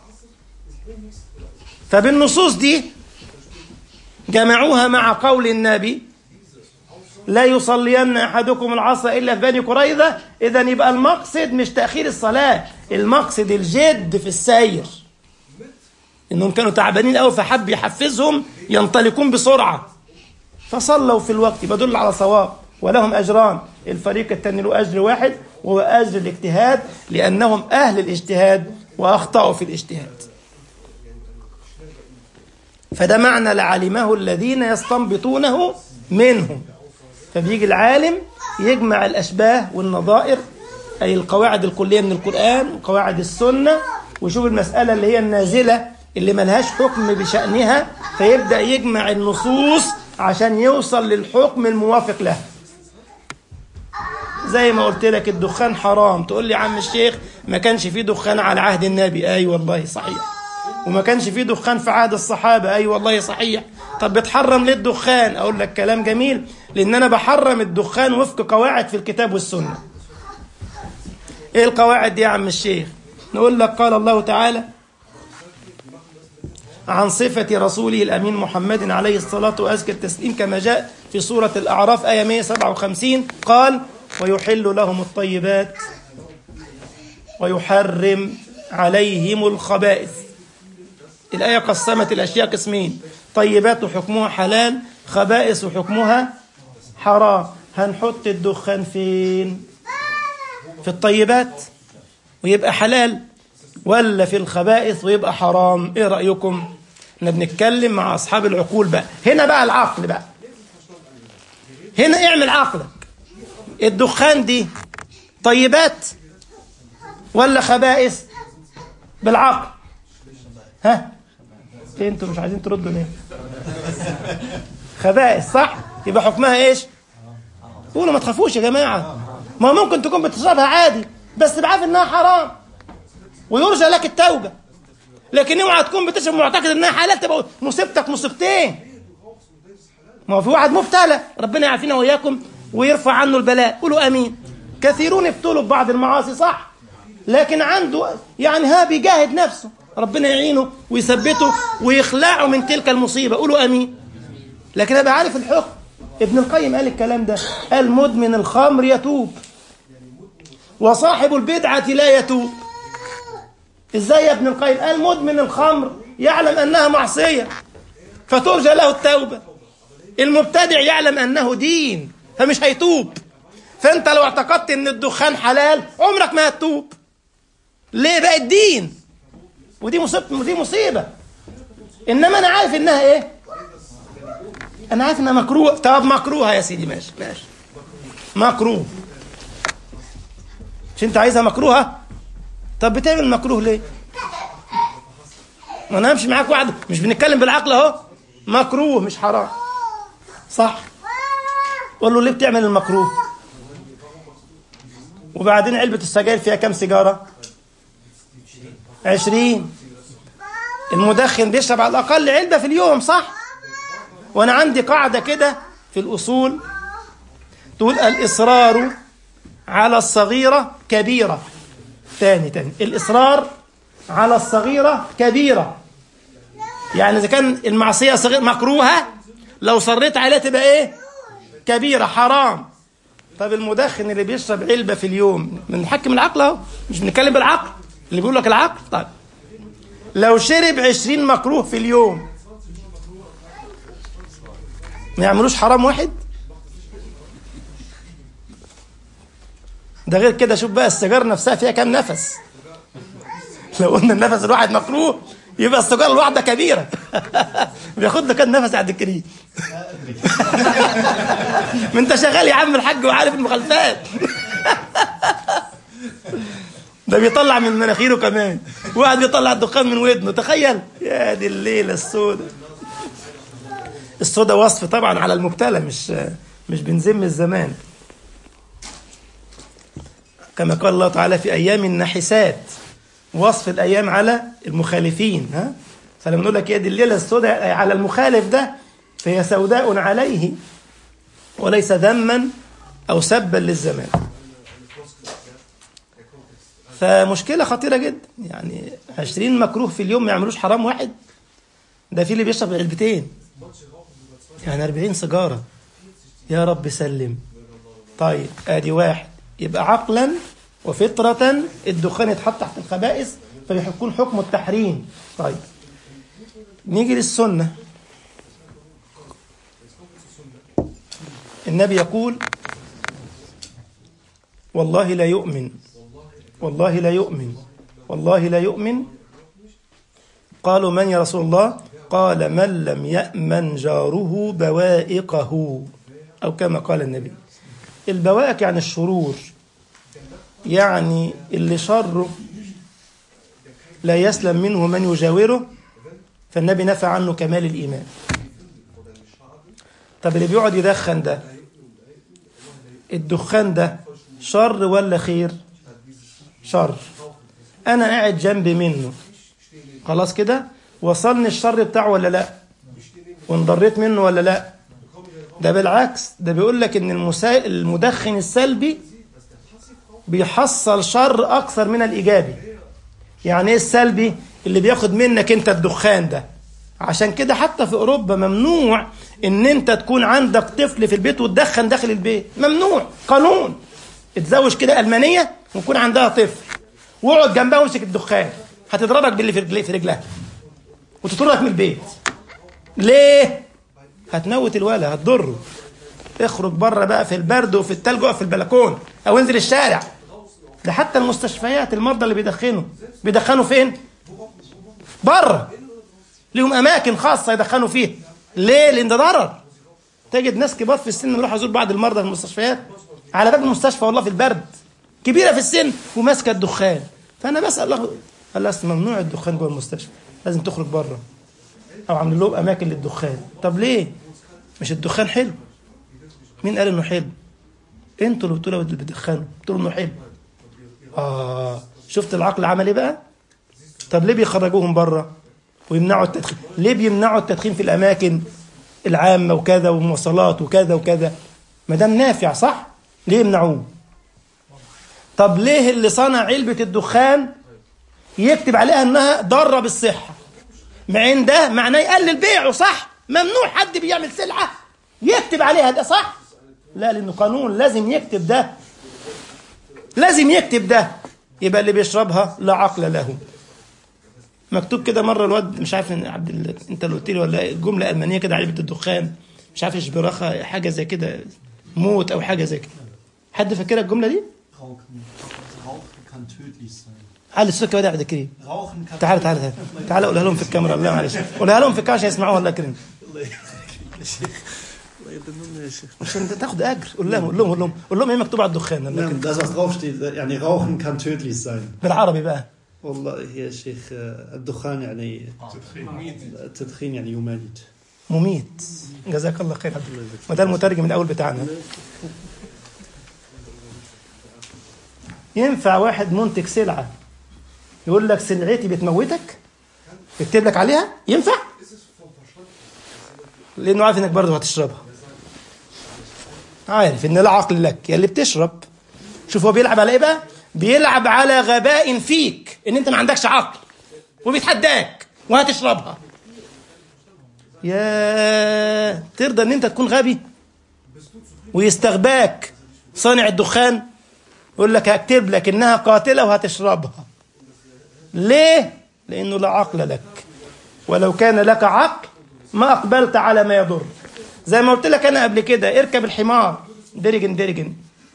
فبالنصوص دي جمعوها مع قول النبي لا يصلين احدكم العصر الا في بني قريظه اذا يبقى المقصد مش تاخير الصلاه المقصد الجد في السير انهم كانوا تعبانين قوي فحب يحفزهم ينطلقون بسرعه فصلوا في الوقت بدل على صواب ولهم اجران الفريق الثاني له اجر واحد وهو اجر الاجتهاد لانهم اهل الاجتهاد واخطاوا في الاجتهاد فده معنى لعلمه الذين يستنبطونه منهم فبيجي العالم يجمع الأشباه والنظائر أي القواعد الكلية من القرآن وقواعد السنة ويشوف المسألة اللي هي النازلة اللي ملهاش حكم بشأنها فيبدأ يجمع النصوص عشان يوصل للحكم الموافق له زي ما قلت لك الدخان حرام تقول لي يا عم الشيخ ما كانش فيه دخان على عهد النبي اي أيوة والله صحيح وما كانش فيه دخان في عهد الصحابة اي أيوة والله صحيح طب بتحرم ليه الدخان اقول لك كلام جميل لان انا بحرم الدخان وفق قواعد في الكتاب والسنة ايه القواعد دي يا عم الشيخ نقول لك قال الله تعالى عن صفة رسوله الأمين محمد عليه الصلاة وأزكى التسليم كما جاء في سورة الأعراف آية 157 قال ويحل لهم الطيبات ويحرم عليهم الخبائث الآية قسمت الأشياء قسمين طيبات وحكمها حلال خبائث وحكمها حرام هنحط الدخان فين في الطيبات ويبقى حلال ولا في الخبائث ويبقى حرام ايه رأيكم احنا بنتكلم مع اصحاب العقول بقى هنا بقى العقل بقى هنا اعمل عقلك الدخان دي طيبات ولا خبائث بالعقل ها إيه انتوا مش عايزين تردوا ليه خبائث صح يبقى حكمها ايش قولوا ما تخافوش يا جماعه ما ممكن تكون بتشربها عادي بس بعرف انها حرام ويرجى لك التوبه لكن اوعى تكون بتشرب معتقد انها حلال تبقى مصيبتك مصيبتين ما هو في واحد مبتلى ربنا يعافينا واياكم ويرفع عنه البلاء قولوا امين كثيرون ابتلوا ببعض المعاصي صح لكن عنده يعني ها بيجاهد نفسه ربنا يعينه ويثبته ويخلعه من تلك المصيبه قولوا امين لكن ابقى عارف الحكم ابن القيم قال الكلام ده قال مدمن الخمر يتوب وصاحب البدعة لا يتوب ازاي يا ابن القيم قال مدمن الخمر يعلم انها معصية فترجى له التوبة المبتدع يعلم انه دين فمش هيتوب فانت لو اعتقدت ان الدخان حلال عمرك ما هتتوب ليه بقى الدين ودي مصيبة دي مصيبة انما انا عارف انها ايه انا عارف انها مكروه طب مكروهه يا سيدي ماشي ماشي مكروه مش انت عايزها مكروهه طب بتعمل مكروه ليه ما انا همشي معاك واحد مش بنتكلم بالعقل اهو مكروه مش حرام صح قول له ليه بتعمل المكروه وبعدين علبة السجاير فيها كام سيجارة عشرين المدخن بيشرب على الأقل علبة في اليوم صح وأنا عندي قاعدة كده في الأصول تقول الإصرار على الصغيرة كبيرة تاني تاني الإصرار على الصغيرة كبيرة يعني إذا كان المعصية صغيرة مكروهة لو صريت عليها تبقى إيه كبيرة حرام طب المدخن اللي بيشرب علبة في اليوم بنحكم العقل أهو مش بنتكلم بالعقل اللي بيقول لك العقل طيب لو شرب عشرين مكروه في اليوم ما يعملوش حرام واحد ده غير كده شوف بقى السيجاره نفسها فيها كام نفس لو قلنا النفس الواحد مكروه يبقى السيجاره الواحده كبيره بياخد له كام نفس عند الكريم ما انت شغال يا عم الحاج وعارف المخالفات ده بيطلع من مناخيره كمان واحد بيطلع الدخان من ودنه تخيل يا دي الليله السوداء الصودا وصف طبعا على المبتلى مش مش بنذم الزمان كما قال الله تعالى في ايام النحسات وصف الايام على المخالفين ها فلما نقول لك يد الليله السوداء على المخالف ده فهي سوداء عليه وليس ذما او سبا للزمان فمشكله خطيره جدا يعني 20 مكروه في اليوم ما يعملوش حرام واحد ده في اللي بيشرب علبتين يعني 40 سيجاره يا رب سلم طيب ادي واحد يبقى عقلا وفطرة الدخان يتحط تحت الخبائث فيكون حكم التحريم طيب نيجي للسنة النبي يقول والله لا يؤمن والله لا يؤمن والله لا يؤمن قالوا من يا رسول الله قال من لم يأمن جاره بوائقه أو كما قال النبي البوائق يعني الشرور يعني اللي شره لا يسلم منه من يجاوره فالنبي نفى عنه كمال الإيمان طب اللي بيقعد يدخن ده الدخان ده شر ولا خير شر أنا قاعد جنب منه خلاص كده وصلني الشر بتاعه ولا لا وانضريت منه ولا لا ده بالعكس ده بيقول لك ان المسا... المدخن السلبي بيحصل شر اكثر من الايجابي يعني ايه السلبي اللي بياخد منك انت الدخان ده عشان كده حتى في اوروبا ممنوع ان انت تكون عندك طفل في البيت وتدخن داخل البيت ممنوع قانون اتزوج كده المانيه ويكون عندها طفل واقعد جنبها وامسك الدخان هتضربك باللي في رجلي في رجلها وتطردك من البيت ليه هتموت الولد هتضره اخرج بره بقى في البرد وفي التلج اقف في البلكون او انزل الشارع ده حتى المستشفيات المرضى اللي بيدخنوا بيدخنوا فين بره ليهم اماكن خاصه يدخنوا فيها ليه لان ده ضرر تجد ناس كبار في السن يروحوا يزور بعض المرضى في المستشفيات على باب المستشفى والله في البرد كبيره في السن وماسكه الدخان فانا بسال الله قال لها ممنوع الدخان جوه المستشفى لازم تخرج بره او عاملين لهم اماكن للدخان طب ليه مش الدخان حلو مين قال انه حلو انتوا اللي بتقولوا اللي بتدخنوا بتقولوا انه حلو اه شفت العقل عمل ايه بقى طب ليه بيخرجوهم بره ويمنعوا التدخين ليه بيمنعوا التدخين في الاماكن العامه وكذا والمواصلات وكذا وكذا ما دام نافع صح ليه يمنعوه طب ليه اللي صنع علبه الدخان يكتب عليها انها ضاره بالصحه مع ان ده معناه يقلل بيعه صح ممنوع حد بيعمل سلعه يكتب عليها ده صح لا لانه قانون لازم يكتب ده لازم يكتب ده يبقى اللي بيشربها لا عقل له مكتوب كده مره الواد مش عارف ان عبد ال... انت اللي قلت لي ولا الجمله المانيه كده علبه الدخان مش عارف اشبراخه حاجه زي كده موت او حاجه زي كده حد فاكرها الجمله دي؟ Rauchen kann tödlich sein. علي الصوت كده يا عبد الكريم Rauchen kann تعال تعال تعال تعال قولها لهم في الكاميرا الله معلش قولها لهم في الكاميرا عشان يسمعوها الله يكرمك عشان تاخد اجر قول لهم قول لهم قول لهم قول لهم ايه مكتوب على الدخان الله يكرمك. Das, was draufsteht, يعني Rauchen kann tödlich sein. بالعربي بقى والله يا شيخ آه، الدخان يعني التدخين يعني يميت. مميت جزاك الله خير وده المترجم الاول بتاعنا ينفع واحد منتج سلعه يقول لك سلعتي بتموتك يكتب لك عليها ينفع لانه عارف انك برضه هتشربها عارف ان لا عقل لك يا اللي بتشرب شوف هو بيلعب على ايه بقى بيلعب على غباء فيك ان انت ما عندكش عقل وبيتحداك وهتشربها يا ترضى ان انت تكون غبي ويستغباك صانع الدخان يقول لك هكتب لك انها قاتله وهتشربها ليه لانه لا عقل لك ولو كان لك عقل ما اقبلت على ما يضر زي ما قلت لك انا قبل كده اركب الحمار درجن درجن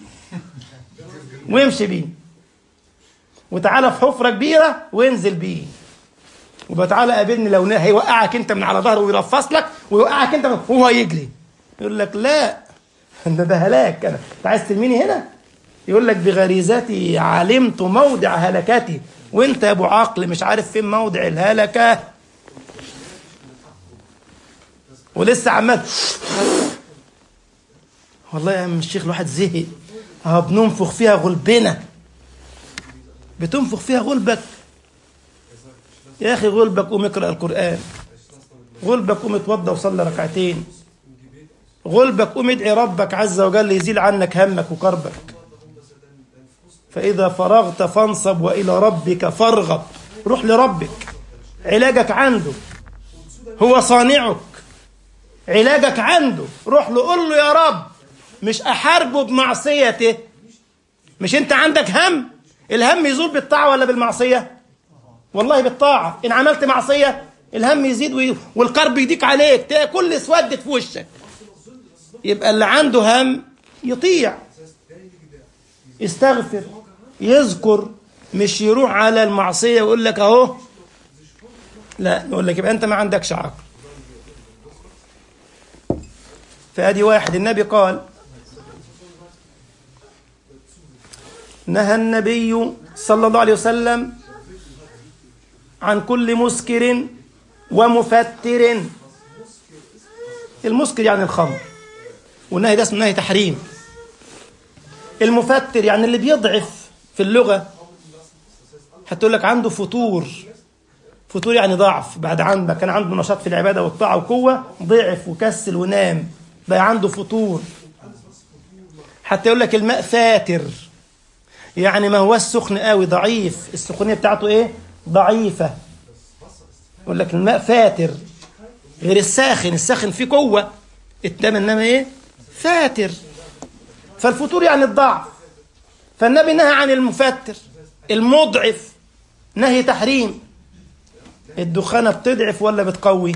وامشي بيه وتعالى في حفره كبيره وانزل بيه وبقى تعالى قابلني لو نا- هيوقعك انت من على ظهره ويرفص لك ويوقعك انت من- وهو يجري يقول لك لا ده ده هلاك انا انت عايز ترميني هنا يقول لك بغريزتي علمت موضع هلكتي وانت يا ابو عقل مش عارف فين موضع الهلكه ولسه عمال والله يا عم الشيخ الواحد زهق اه بننفخ فيها غلبنا بتنفخ فيها غلبك يا اخي غلبك قوم اقرا القران غلبك قوم اتوضى وصلي ركعتين غلبك قوم ادعي ربك عز وجل يزيل عنك همك وكربك فإذا فرغت فانصب وإلى ربك فارغب روح لربك علاجك عنده هو صانعك علاجك عنده روح له قول له يا رب مش أحاربه بمعصيته مش أنت عندك هم الهم يزول بالطاعة ولا بالمعصية والله بالطاعة إن عملت معصية الهم يزيد وي... والقرب يديك عليك تلاقي كل اسودت في وشك يبقى اللي عنده هم يطيع يستغفر يذكر مش يروح على المعصية ويقول لك اهو لا نقول لك يبقى انت ما عندكش عقل فادي واحد النبي قال نهى النبي صلى الله عليه وسلم عن كل مسكر ومفتر المسكر يعني الخمر والنهي ده اسمه نهي تحريم المفتر يعني اللي بيضعف في اللغة هتقول لك عنده فتور فتور يعني ضعف بعد عن ما كان عنده نشاط في العبادة والطاعة وقوة ضعف وكسل ونام بقى عنده فتور حتى يقول لك الماء فاتر يعني ما هو السخن قوي ضعيف السخونية بتاعته ايه ضعيفة يقول لك الماء فاتر غير الساخن الساخن فيه قوة الدم انما ايه فاتر فالفتور يعني الضعف فالنبي نهى عن المفتر المضعف نهي تحريم الدخانة بتضعف ولا بتقوي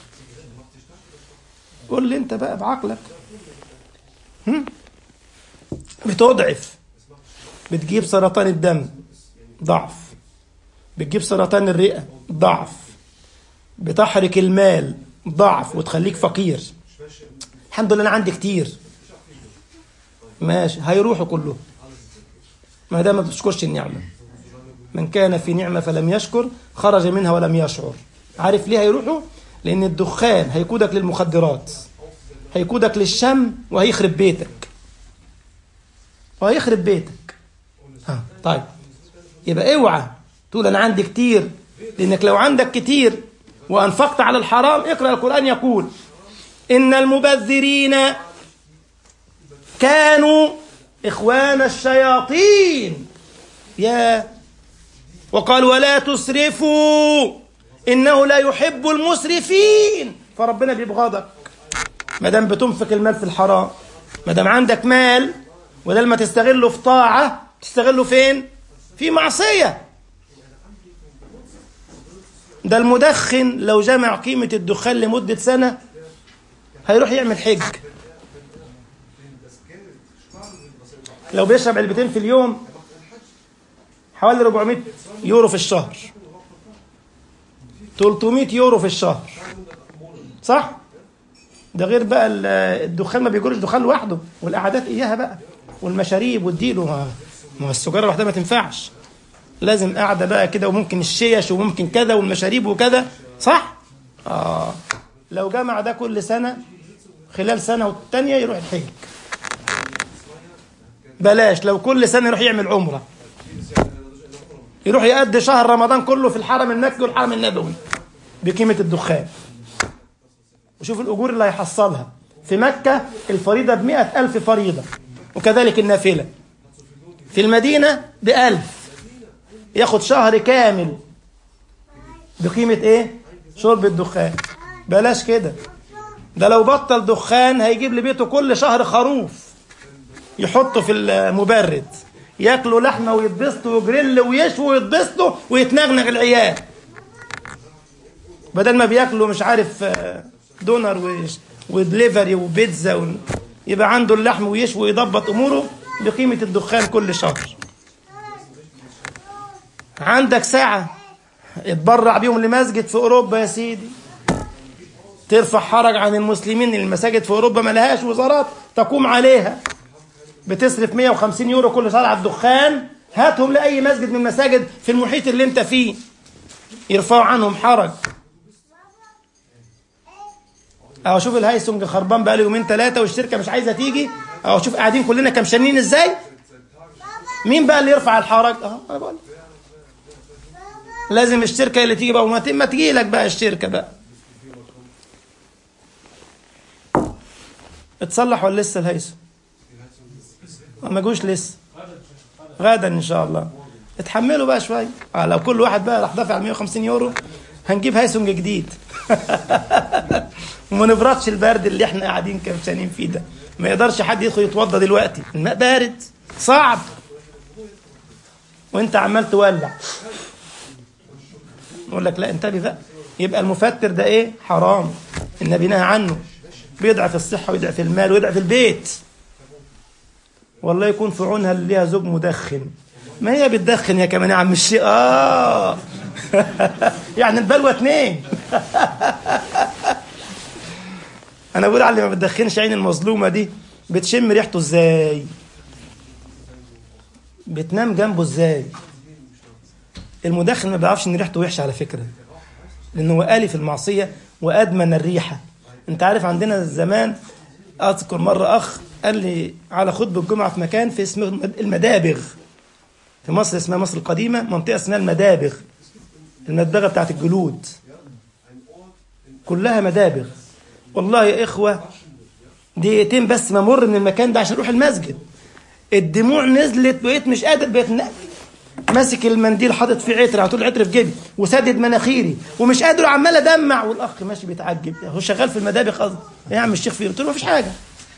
قول لي انت بقى بعقلك هم؟ بتضعف بتجيب سرطان الدم ضعف بتجيب سرطان الرئة ضعف بتحرك المال ضعف وتخليك فقير الحمد لله انا عندي كتير ماشي هيروحوا كلهم ما دام ما بتشكرش النعمه من كان في نعمه فلم يشكر خرج منها ولم يشعر عارف ليه هيروحوا لان الدخان هيقودك للمخدرات هيقودك للشم وهيخرب بيتك وهيخرب بيتك ها طيب يبقى اوعى تقول انا عندي كتير لانك لو عندك كتير وانفقت على الحرام اقرا القران يقول ان المبذرين كانوا اخوان الشياطين يا وقال ولا تسرفوا انه لا يحب المسرفين فربنا بيبغضك ما دام بتنفق المال في الحرام ما دام عندك مال بدل ما تستغله في طاعه تستغله فين في معصيه ده المدخن لو جمع قيمة الدخان لمدة سنة هيروح يعمل حج لو بيشرب علبتين في اليوم حوالي 400 يورو في الشهر 300 يورو في الشهر صح؟ ده غير بقى الدخان ما بيجرش دخان لوحده والقعدات اياها بقى والمشاريب والديل ما السجاره لوحدها ما تنفعش لازم قاعده بقى كده وممكن الشيش وممكن كذا والمشاريب وكذا صح؟ اه لو جمع ده كل سنه خلال سنه والتانيه يروح الحج بلاش لو كل سنه يروح يعمل عمره يروح يقضي شهر رمضان كله في الحرم المكي والحرم النبوي بقيمه الدخان وشوف الأجور اللي هيحصلها في مكة الفريضة بمئة ألف فريضة وكذلك النافلة في المدينة بألف ياخد شهر كامل بقيمة إيه؟ شرب الدخان بلاش كده ده لو بطل دخان هيجيب لبيته كل شهر خروف يحطه في المبرد ياكلوا لحمة ويتبسطوا وجريل ويشووا ويتبسطوا ويتنغنغ العيال بدل ما بياكلوا مش عارف دونر ودليفري وبيتزا و... يبقى عنده اللحم ويشوي ويضبط اموره بقيمه الدخان كل شهر عندك ساعه اتبرع بيهم لمسجد في اوروبا يا سيدي ترفع حرج عن المسلمين المساجد في اوروبا ما لهاش وزارات تقوم عليها بتصرف 150 يورو كل شهر على الدخان هاتهم لاي مسجد من المساجد في المحيط اللي انت فيه يرفعوا عنهم حرج اهو شوف الهيسنج خربان بقاله يومين ثلاثه والشركه مش عايزه تيجي اهو شوف قاعدين كلنا كمشانين ازاي مين بقى اللي يرفع الحرج اهو انا بقول لازم الشركه اللي تيجي بقى وما ت- ما تجي لك بقى الشركه بقى اتصلح ولا لسه الهيثم ما جوش لسه غدا ان شاء الله اتحملوا بقى شويه آه لو كل واحد بقى راح دافع 150 يورو هنجيب هيسونج جديد وما نبردش البرد اللي احنا قاعدين كمشانين فيه ده ما يقدرش حد يدخل يتوضى دلوقتي الماء بارد صعب وانت عمال تولع يقول لك لا انتبه بقى يبقى المفتر ده ايه حرام النبي نهى عنه بيضعف الصحه ويضعف المال ويضعف البيت والله يكون في عونها اللي ليها زوج مدخن ما هي بتدخن يا كمان يا عم الشيخ اه يعني البلوه اتنين انا بقول على اللي ما بتدخنش عين المظلومه دي بتشم ريحته ازاي بتنام جنبه ازاي المدخن ما بيعرفش ان ريحته وحشه على فكره لانه هو آلي في المعصيه وادمن الريحه انت عارف عندنا زمان اذكر مره اخ قال لي على خطبه الجمعه في مكان في اسمه المدابغ في مصر اسمها مصر القديمه منطقه اسمها المدابغ المدبغه بتاعت الجلود كلها مدابغ والله يا اخوه دقيقتين بس ما مر من المكان ده عشان اروح المسجد الدموع نزلت بقيت مش قادر بقيت ن- ماسك المنديل حاطط فيه عطر على طول عطر في جيبي وسدد مناخيري ومش قادر عمال ادمع والاخ ماشي بيتعجب هو شغال في المدابغ قصدي إيه يا عم الشيخ فيه قلت له مفيش حاجه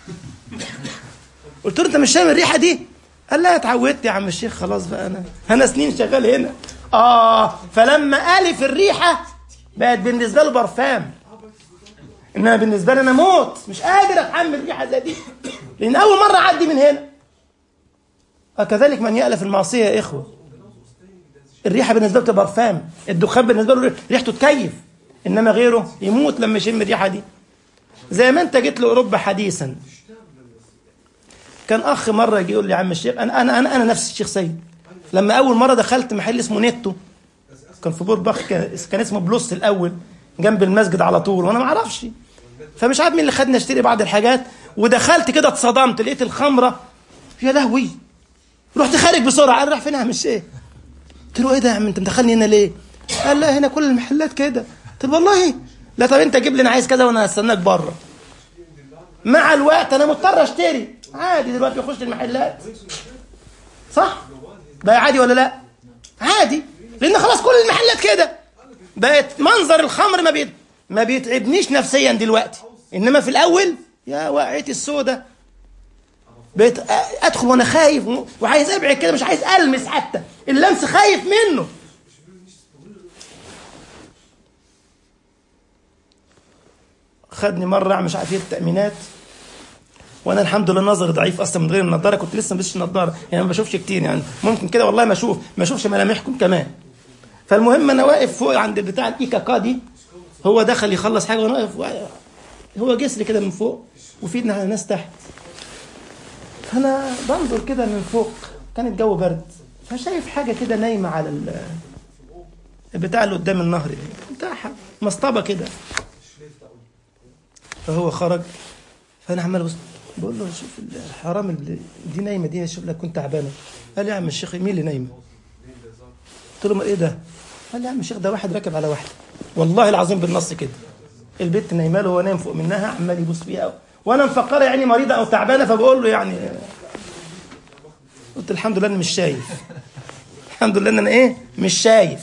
قلت له انت مش شامم الريحه دي قال لا اتعودت يا عم الشيخ خلاص بقى انا انا سنين شغال هنا اه فلما الف الريحه بقت بالنسبه له برفان انما بالنسبه لي انا موت مش قادر اتحمل ريحه زي دي لان اول مره اعدي من هنا وكذلك من يألف المعصيه يا اخوه الريحه بالنسبه له تبقى برفان الدخان بالنسبه له ريحته تكيف انما غيره يموت لما يشم الريحه دي زي ما انت جيت لاوروبا حديثا كان اخ مره يجي يقول لي يا عم الشيخ انا انا انا, أنا نفس الشيخ سيد لما اول مره دخلت محل اسمه نيتو كان في بورباخ كان كان اسمه بلوس الاول جنب المسجد على طول وانا ما اعرفش فمش عارف مين اللي خدني اشتري بعض الحاجات ودخلت كده اتصدمت لقيت الخمره يا لهوي رحت خارج بسرعه قال راح فين يا عم الشيخ قلت له ايه ده يا عم انت مدخلني هنا ليه قال لا هنا كل المحلات كده قلت له والله لا طب انت جيب لي انا عايز كذا وانا هستناك بره مع الوقت انا مضطر اشتري عادي دلوقتي بخش المحلات صح بقى عادي ولا لا عادي لان خلاص كل المحلات كده بقت منظر الخمر ما بيت ما بيتعبنيش نفسيا دلوقتي انما في الاول يا وقعتي السودة بقيت أ- ادخل وانا خايف و- وعايز ابعد كده مش عايز المس حتى اللمس خايف منه خدني مره مش عارف ايه التامينات وانا الحمد لله نظري ضعيف اصلا من غير النضاره كنت لسه ما بلبسش نضاره يعني ما بشوفش كتير يعني ممكن كده والله ما اشوف ما اشوفش ملامحكم كمان فالمهم انا واقف فوق عند بتاع الايكاكا دي هو دخل يخلص حاجه وانا واقف واقف. هو جسري كده من فوق وفي ناس تحت فانا بنظر كده من فوق كان الجو برد فشايف حاجه كده نايمه على ال- البتاع اللي قدام النهر دي بتاع ح- مسطبه كده فهو خرج فانا عمال ابص بقول له شوف الحرام اللي دي نايمه دي شوف لك كنت تعبانه قال لي يا عم الشيخ مين اللي نايمه؟ قلت له ما ايه ده؟ قال لي يا عم الشيخ ده واحد راكب على واحده والله العظيم بالنص كده البنت نايمه له وهو نايم فوق منها عمال يبص فيها وانا مفكره يعني مريضه او تعبانه فبقول له يعني قلت الحمد لله اني مش شايف الحمد لله ان انا ايه مش شايف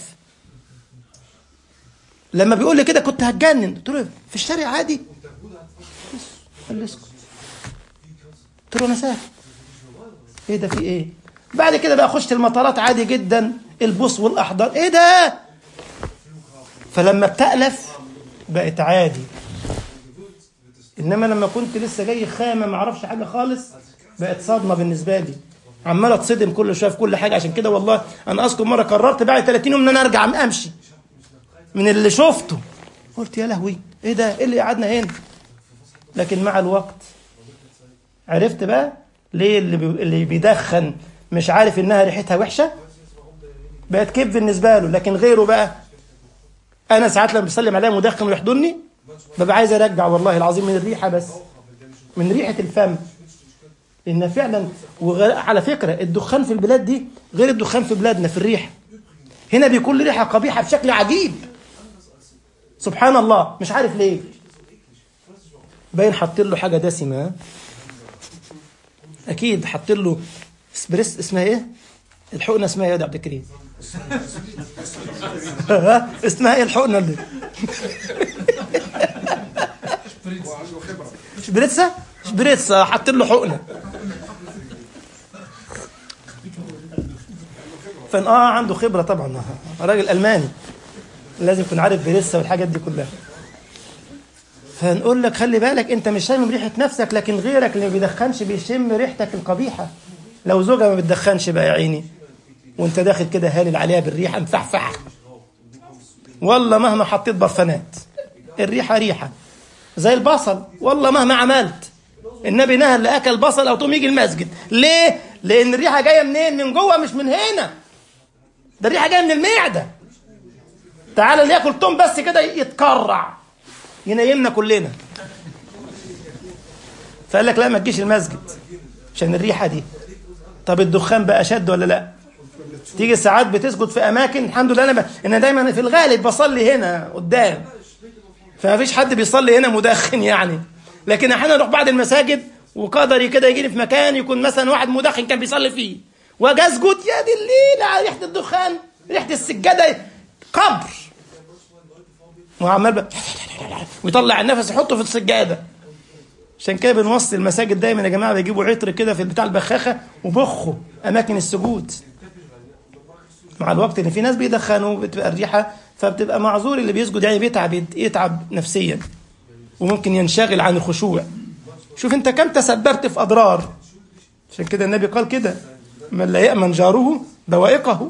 لما بيقول لي كده كنت هتجنن قلت له في الشارع عادي قال لي اسكت قلت له انا ساكت ايه ده في ايه بعد كده بقى خشت المطارات عادي جدا البوص والاحضان ايه ده فلما بتألف بقت عادي انما لما كنت لسه جاي خامه ما اعرفش حاجه خالص بقت صدمه بالنسبه لي عمال اتصدم كل شويه في كل حاجه عشان كده والله انا اذكر مره قررت بعد 30 يوم ان انا ارجع امشي من اللي شفته قلت يا لهوي ايه ده ايه اللي قعدنا هنا لكن مع الوقت عرفت بقى ليه اللي بي... اللي بيدخن مش عارف انها ريحتها وحشه بقت كيف بالنسبه له لكن غيره بقى انا ساعات لما بيسلم عليا مدخن ويحضني ببقى عايز ارجع والله العظيم من الريحه بس من ريحه الفم لان فعلا وغ... على فكره الدخان في البلاد دي غير الدخان في بلادنا في الريحه هنا بيكون له ريحه قبيحه بشكل عجيب سبحان الله مش عارف ليه باين حاطين له حاجه دسمه ها؟ اكيد حاطين له اسبريس اسمها ايه الحقنه اسمها ايه يا عبد الكريم ها؟ اسمها ايه الحقنه اللي شبريتسا شبريتسا حاطين له حقنه فان اه عنده خبره طبعا راجل الماني لازم يكون عارف بريسا والحاجات دي كلها فنقول لك خلي بالك انت مش شامم ريحه نفسك لكن غيرك اللي ما بيدخنش بيشم ريحتك القبيحه لو زوجها ما بتدخنش بقى يا عيني وانت داخل كده هالل عليها بالريحه مفحفح والله مهما حطيت برفانات الريحه ريحه زي البصل والله مهما عملت النبي نهى اللي اكل بصل او تقوم يجي المسجد ليه لان الريحه جايه منين من جوه مش من هنا ده الريحه جايه من المعده تعالى اللي ياكل توم بس كده يتكرع ينيمنا كلنا فقال لك لا ما تجيش المسجد عشان الريحه دي طب الدخان بقى شد ولا لا تيجي ساعات بتسجد في اماكن الحمد لله انا ب... انا دايما في الغالب بصلي هنا قدام فما فيش حد بيصلي هنا مدخن يعني لكن احيانا اروح بعد المساجد وقدري كده يجيني في مكان يكون مثلا واحد مدخن كان بيصلي فيه واجي اسجد يا دي الليله على ريحه الدخان ريحه السجاده قبر وعمال بقى ويطلع النفس يحطه في السجاده عشان كده بنوصي المساجد دايما يا جماعه بيجيبوا عطر كده في بتاع البخاخه وبخوا اماكن السجود مع الوقت ان في ناس بيدخنوا بتبقى الريحه فبتبقى معذور اللي بيسجد يعني بيتعب يتعب نفسيا وممكن ينشغل عن الخشوع شوف انت كم تسببت في اضرار عشان كده النبي قال كده من لا يامن جاره بوائقه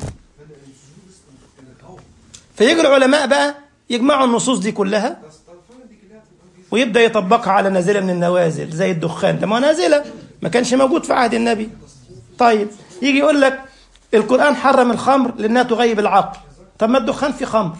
فيجي العلماء بقى يجمعوا النصوص دي كلها ويبدا يطبقها على نازله من النوازل زي الدخان ده ما نازله ما كانش موجود في عهد النبي طيب يجي يقول لك القران حرم الخمر لانها تغيب العقل طب ما الدخان في خمر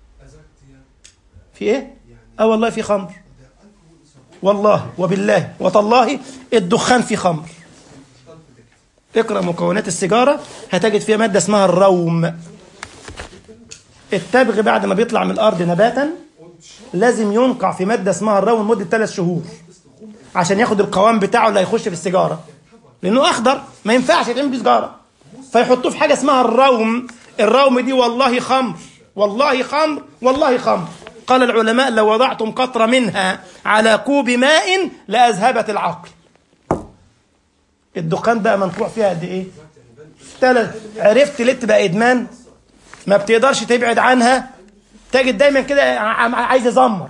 في ايه اه والله في خمر والله وبالله وتالله الدخان في خمر اقرا مكونات السيجاره هتجد فيها ماده اسمها الروم التبغ بعد ما بيطلع من الارض نباتا لازم ينقع في ماده اسمها الروم لمده ثلاث شهور عشان ياخد القوام بتاعه اللي هيخش في السيجاره لانه اخضر ما ينفعش يتعمل بيه سيجاره فيحطوه في حاجه اسمها الروم الروم دي والله خمر والله خمر والله خمر قال العلماء لو وضعتم قطره منها على كوب ماء لاذهبت العقل الدخان بقى منقوع فيها قد ايه ثلاث عرفت ليه تبقى ادمان ما بتقدرش تبعد عنها تجد دايما كده عايز يزمر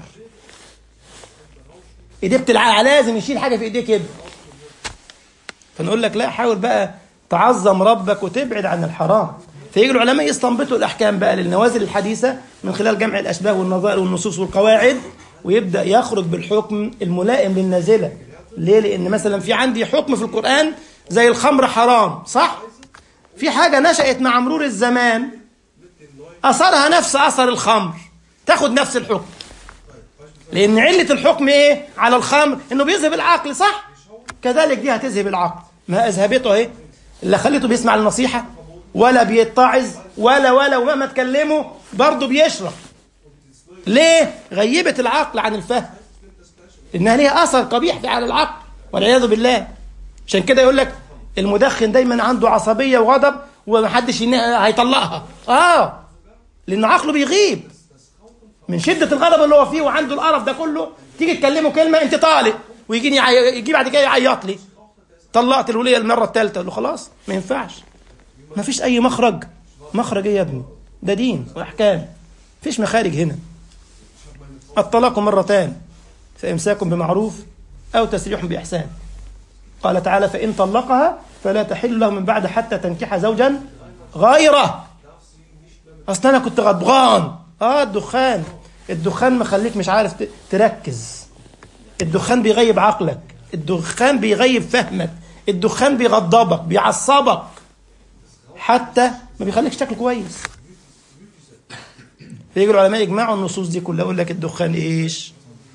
ايديه بتلعب لازم يشيل حاجه في ايديه كده فنقول لك لا حاول بقى تعظم ربك وتبعد عن الحرام فيجي العلماء يستنبطوا الاحكام بقى للنوازل الحديثه من خلال جمع الاشباه والنظائر والنصوص والقواعد ويبدا يخرج بالحكم الملائم للنازله ليه لان مثلا في عندي حكم في القران زي الخمر حرام صح في حاجه نشات مع مرور الزمان اثرها نفس اثر الخمر تاخد نفس الحكم لان عله الحكم ايه على الخمر انه بيذهب العقل صح كذلك دي هتذهب العقل ما اذهبته ايه اللي خليته بيسمع النصيحه ولا بيتعظ ولا ولا ومهما تكلمه برضه بيشرب ليه غيبت العقل عن الفهم انها ليها اثر قبيح على العقل والعياذ بالله عشان كده يقول لك المدخن دايما عنده عصبيه وغضب ومحدش هيطلقها اه لان عقله بيغيب من شده الغضب اللي هو فيه وعنده القرف ده كله تيجي تكلمه كلمه انت طالق ويجيني يجي بعد كده يعيط لي طلقت الوليه المره الثالثه اقول له خلاص ما ينفعش ما فيش اي مخرج مخرج ايه يا ابني ده دين واحكام فيش مخارج هنا الطلاق مرتان فامساك بمعروف او تسريح باحسان قال تعالى فان طلقها فلا تحل له من بعد حتى تنكح زوجا غيره اصل انا كنت غضبان اه الدخان الدخان مخليك مش عارف تركز الدخان بيغيب عقلك الدخان بيغيب فهمك الدخان بيغضبك بيعصبك حتى ما بيخليكش تاكل كويس فيجي العلماء يجمعوا النصوص دي كلها يقول لك الدخان ايش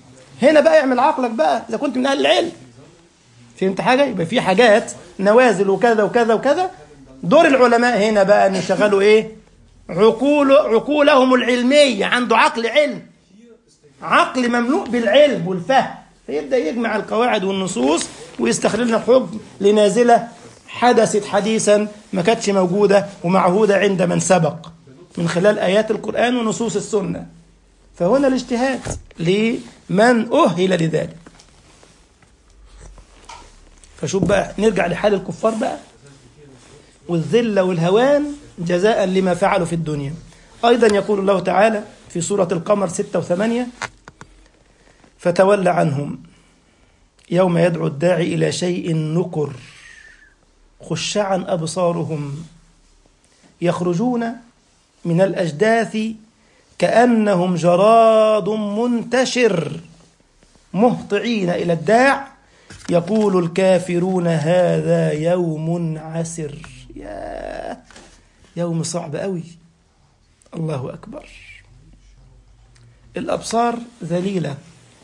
هنا بقى اعمل عقلك بقى اذا كنت من اهل العلم فهمت حاجه يبقى في حاجات نوازل وكذا وكذا وكذا دور العلماء هنا بقى ان يشغلوا ايه عقول عقولهم العلميه عنده عقل علم عقل مملوء بالعلم والفهم فيبدا يجمع القواعد والنصوص ويستخرج لنا حكم لنازله حدثت حديثا ما كانتش موجوده ومعهوده عند من سبق من خلال ايات القران ونصوص السنه فهنا الاجتهاد لمن اهل لذلك فشوف بقى نرجع لحال الكفار بقى والذله والهوان جزاء لما فعلوا في الدنيا ايضا يقول الله تعالى في سوره القمر 6 و8 فتول عنهم يوم يدعو الداعي إلى شيء نكر خشعا أبصارهم يخرجون من الأجداث كأنهم جراد منتشر مهطعين إلى الداع يقول الكافرون هذا يوم عسر يا يوم صعب قوي الله أكبر الأبصار ذليلة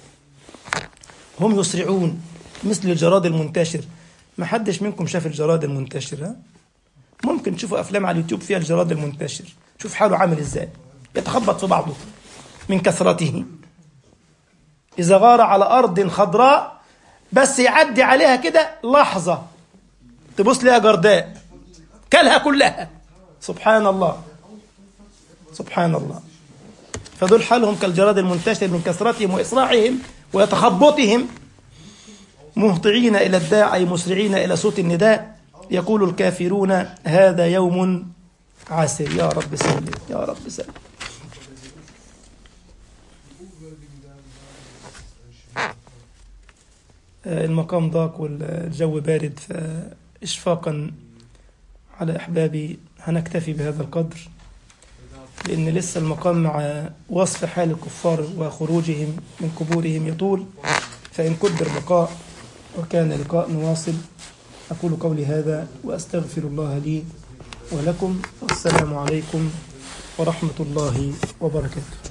هم يسرعون مثل الجراد المنتشر ما حدش منكم شاف الجراد المنتشر ها؟ ممكن تشوفوا افلام على اليوتيوب فيها الجراد المنتشر شوف حاله عامل ازاي يتخبط في بعضه من كثرته اذا غار على ارض خضراء بس يعدي عليها كده لحظه تبص لها جرداء كلها كلها سبحان الله سبحان الله فدول حالهم كالجراد المنتشر من كثرتهم وإسراعهم ويتخبطهم مهطعين إلى الداع أي مسرعين إلى صوت النداء يقول الكافرون هذا يوم عسر يا رب سلم يا رب سلم المقام ضاق والجو بارد فإشفاقا على أحبابي هنكتفي بهذا القدر لأن لسه المقام مع وصف حال الكفار وخروجهم من قبورهم يطول فإن قدر بقاء وكان لقاء نواصل أقول قولي هذا وأستغفر الله لي ولكم والسلام عليكم ورحمة الله وبركاته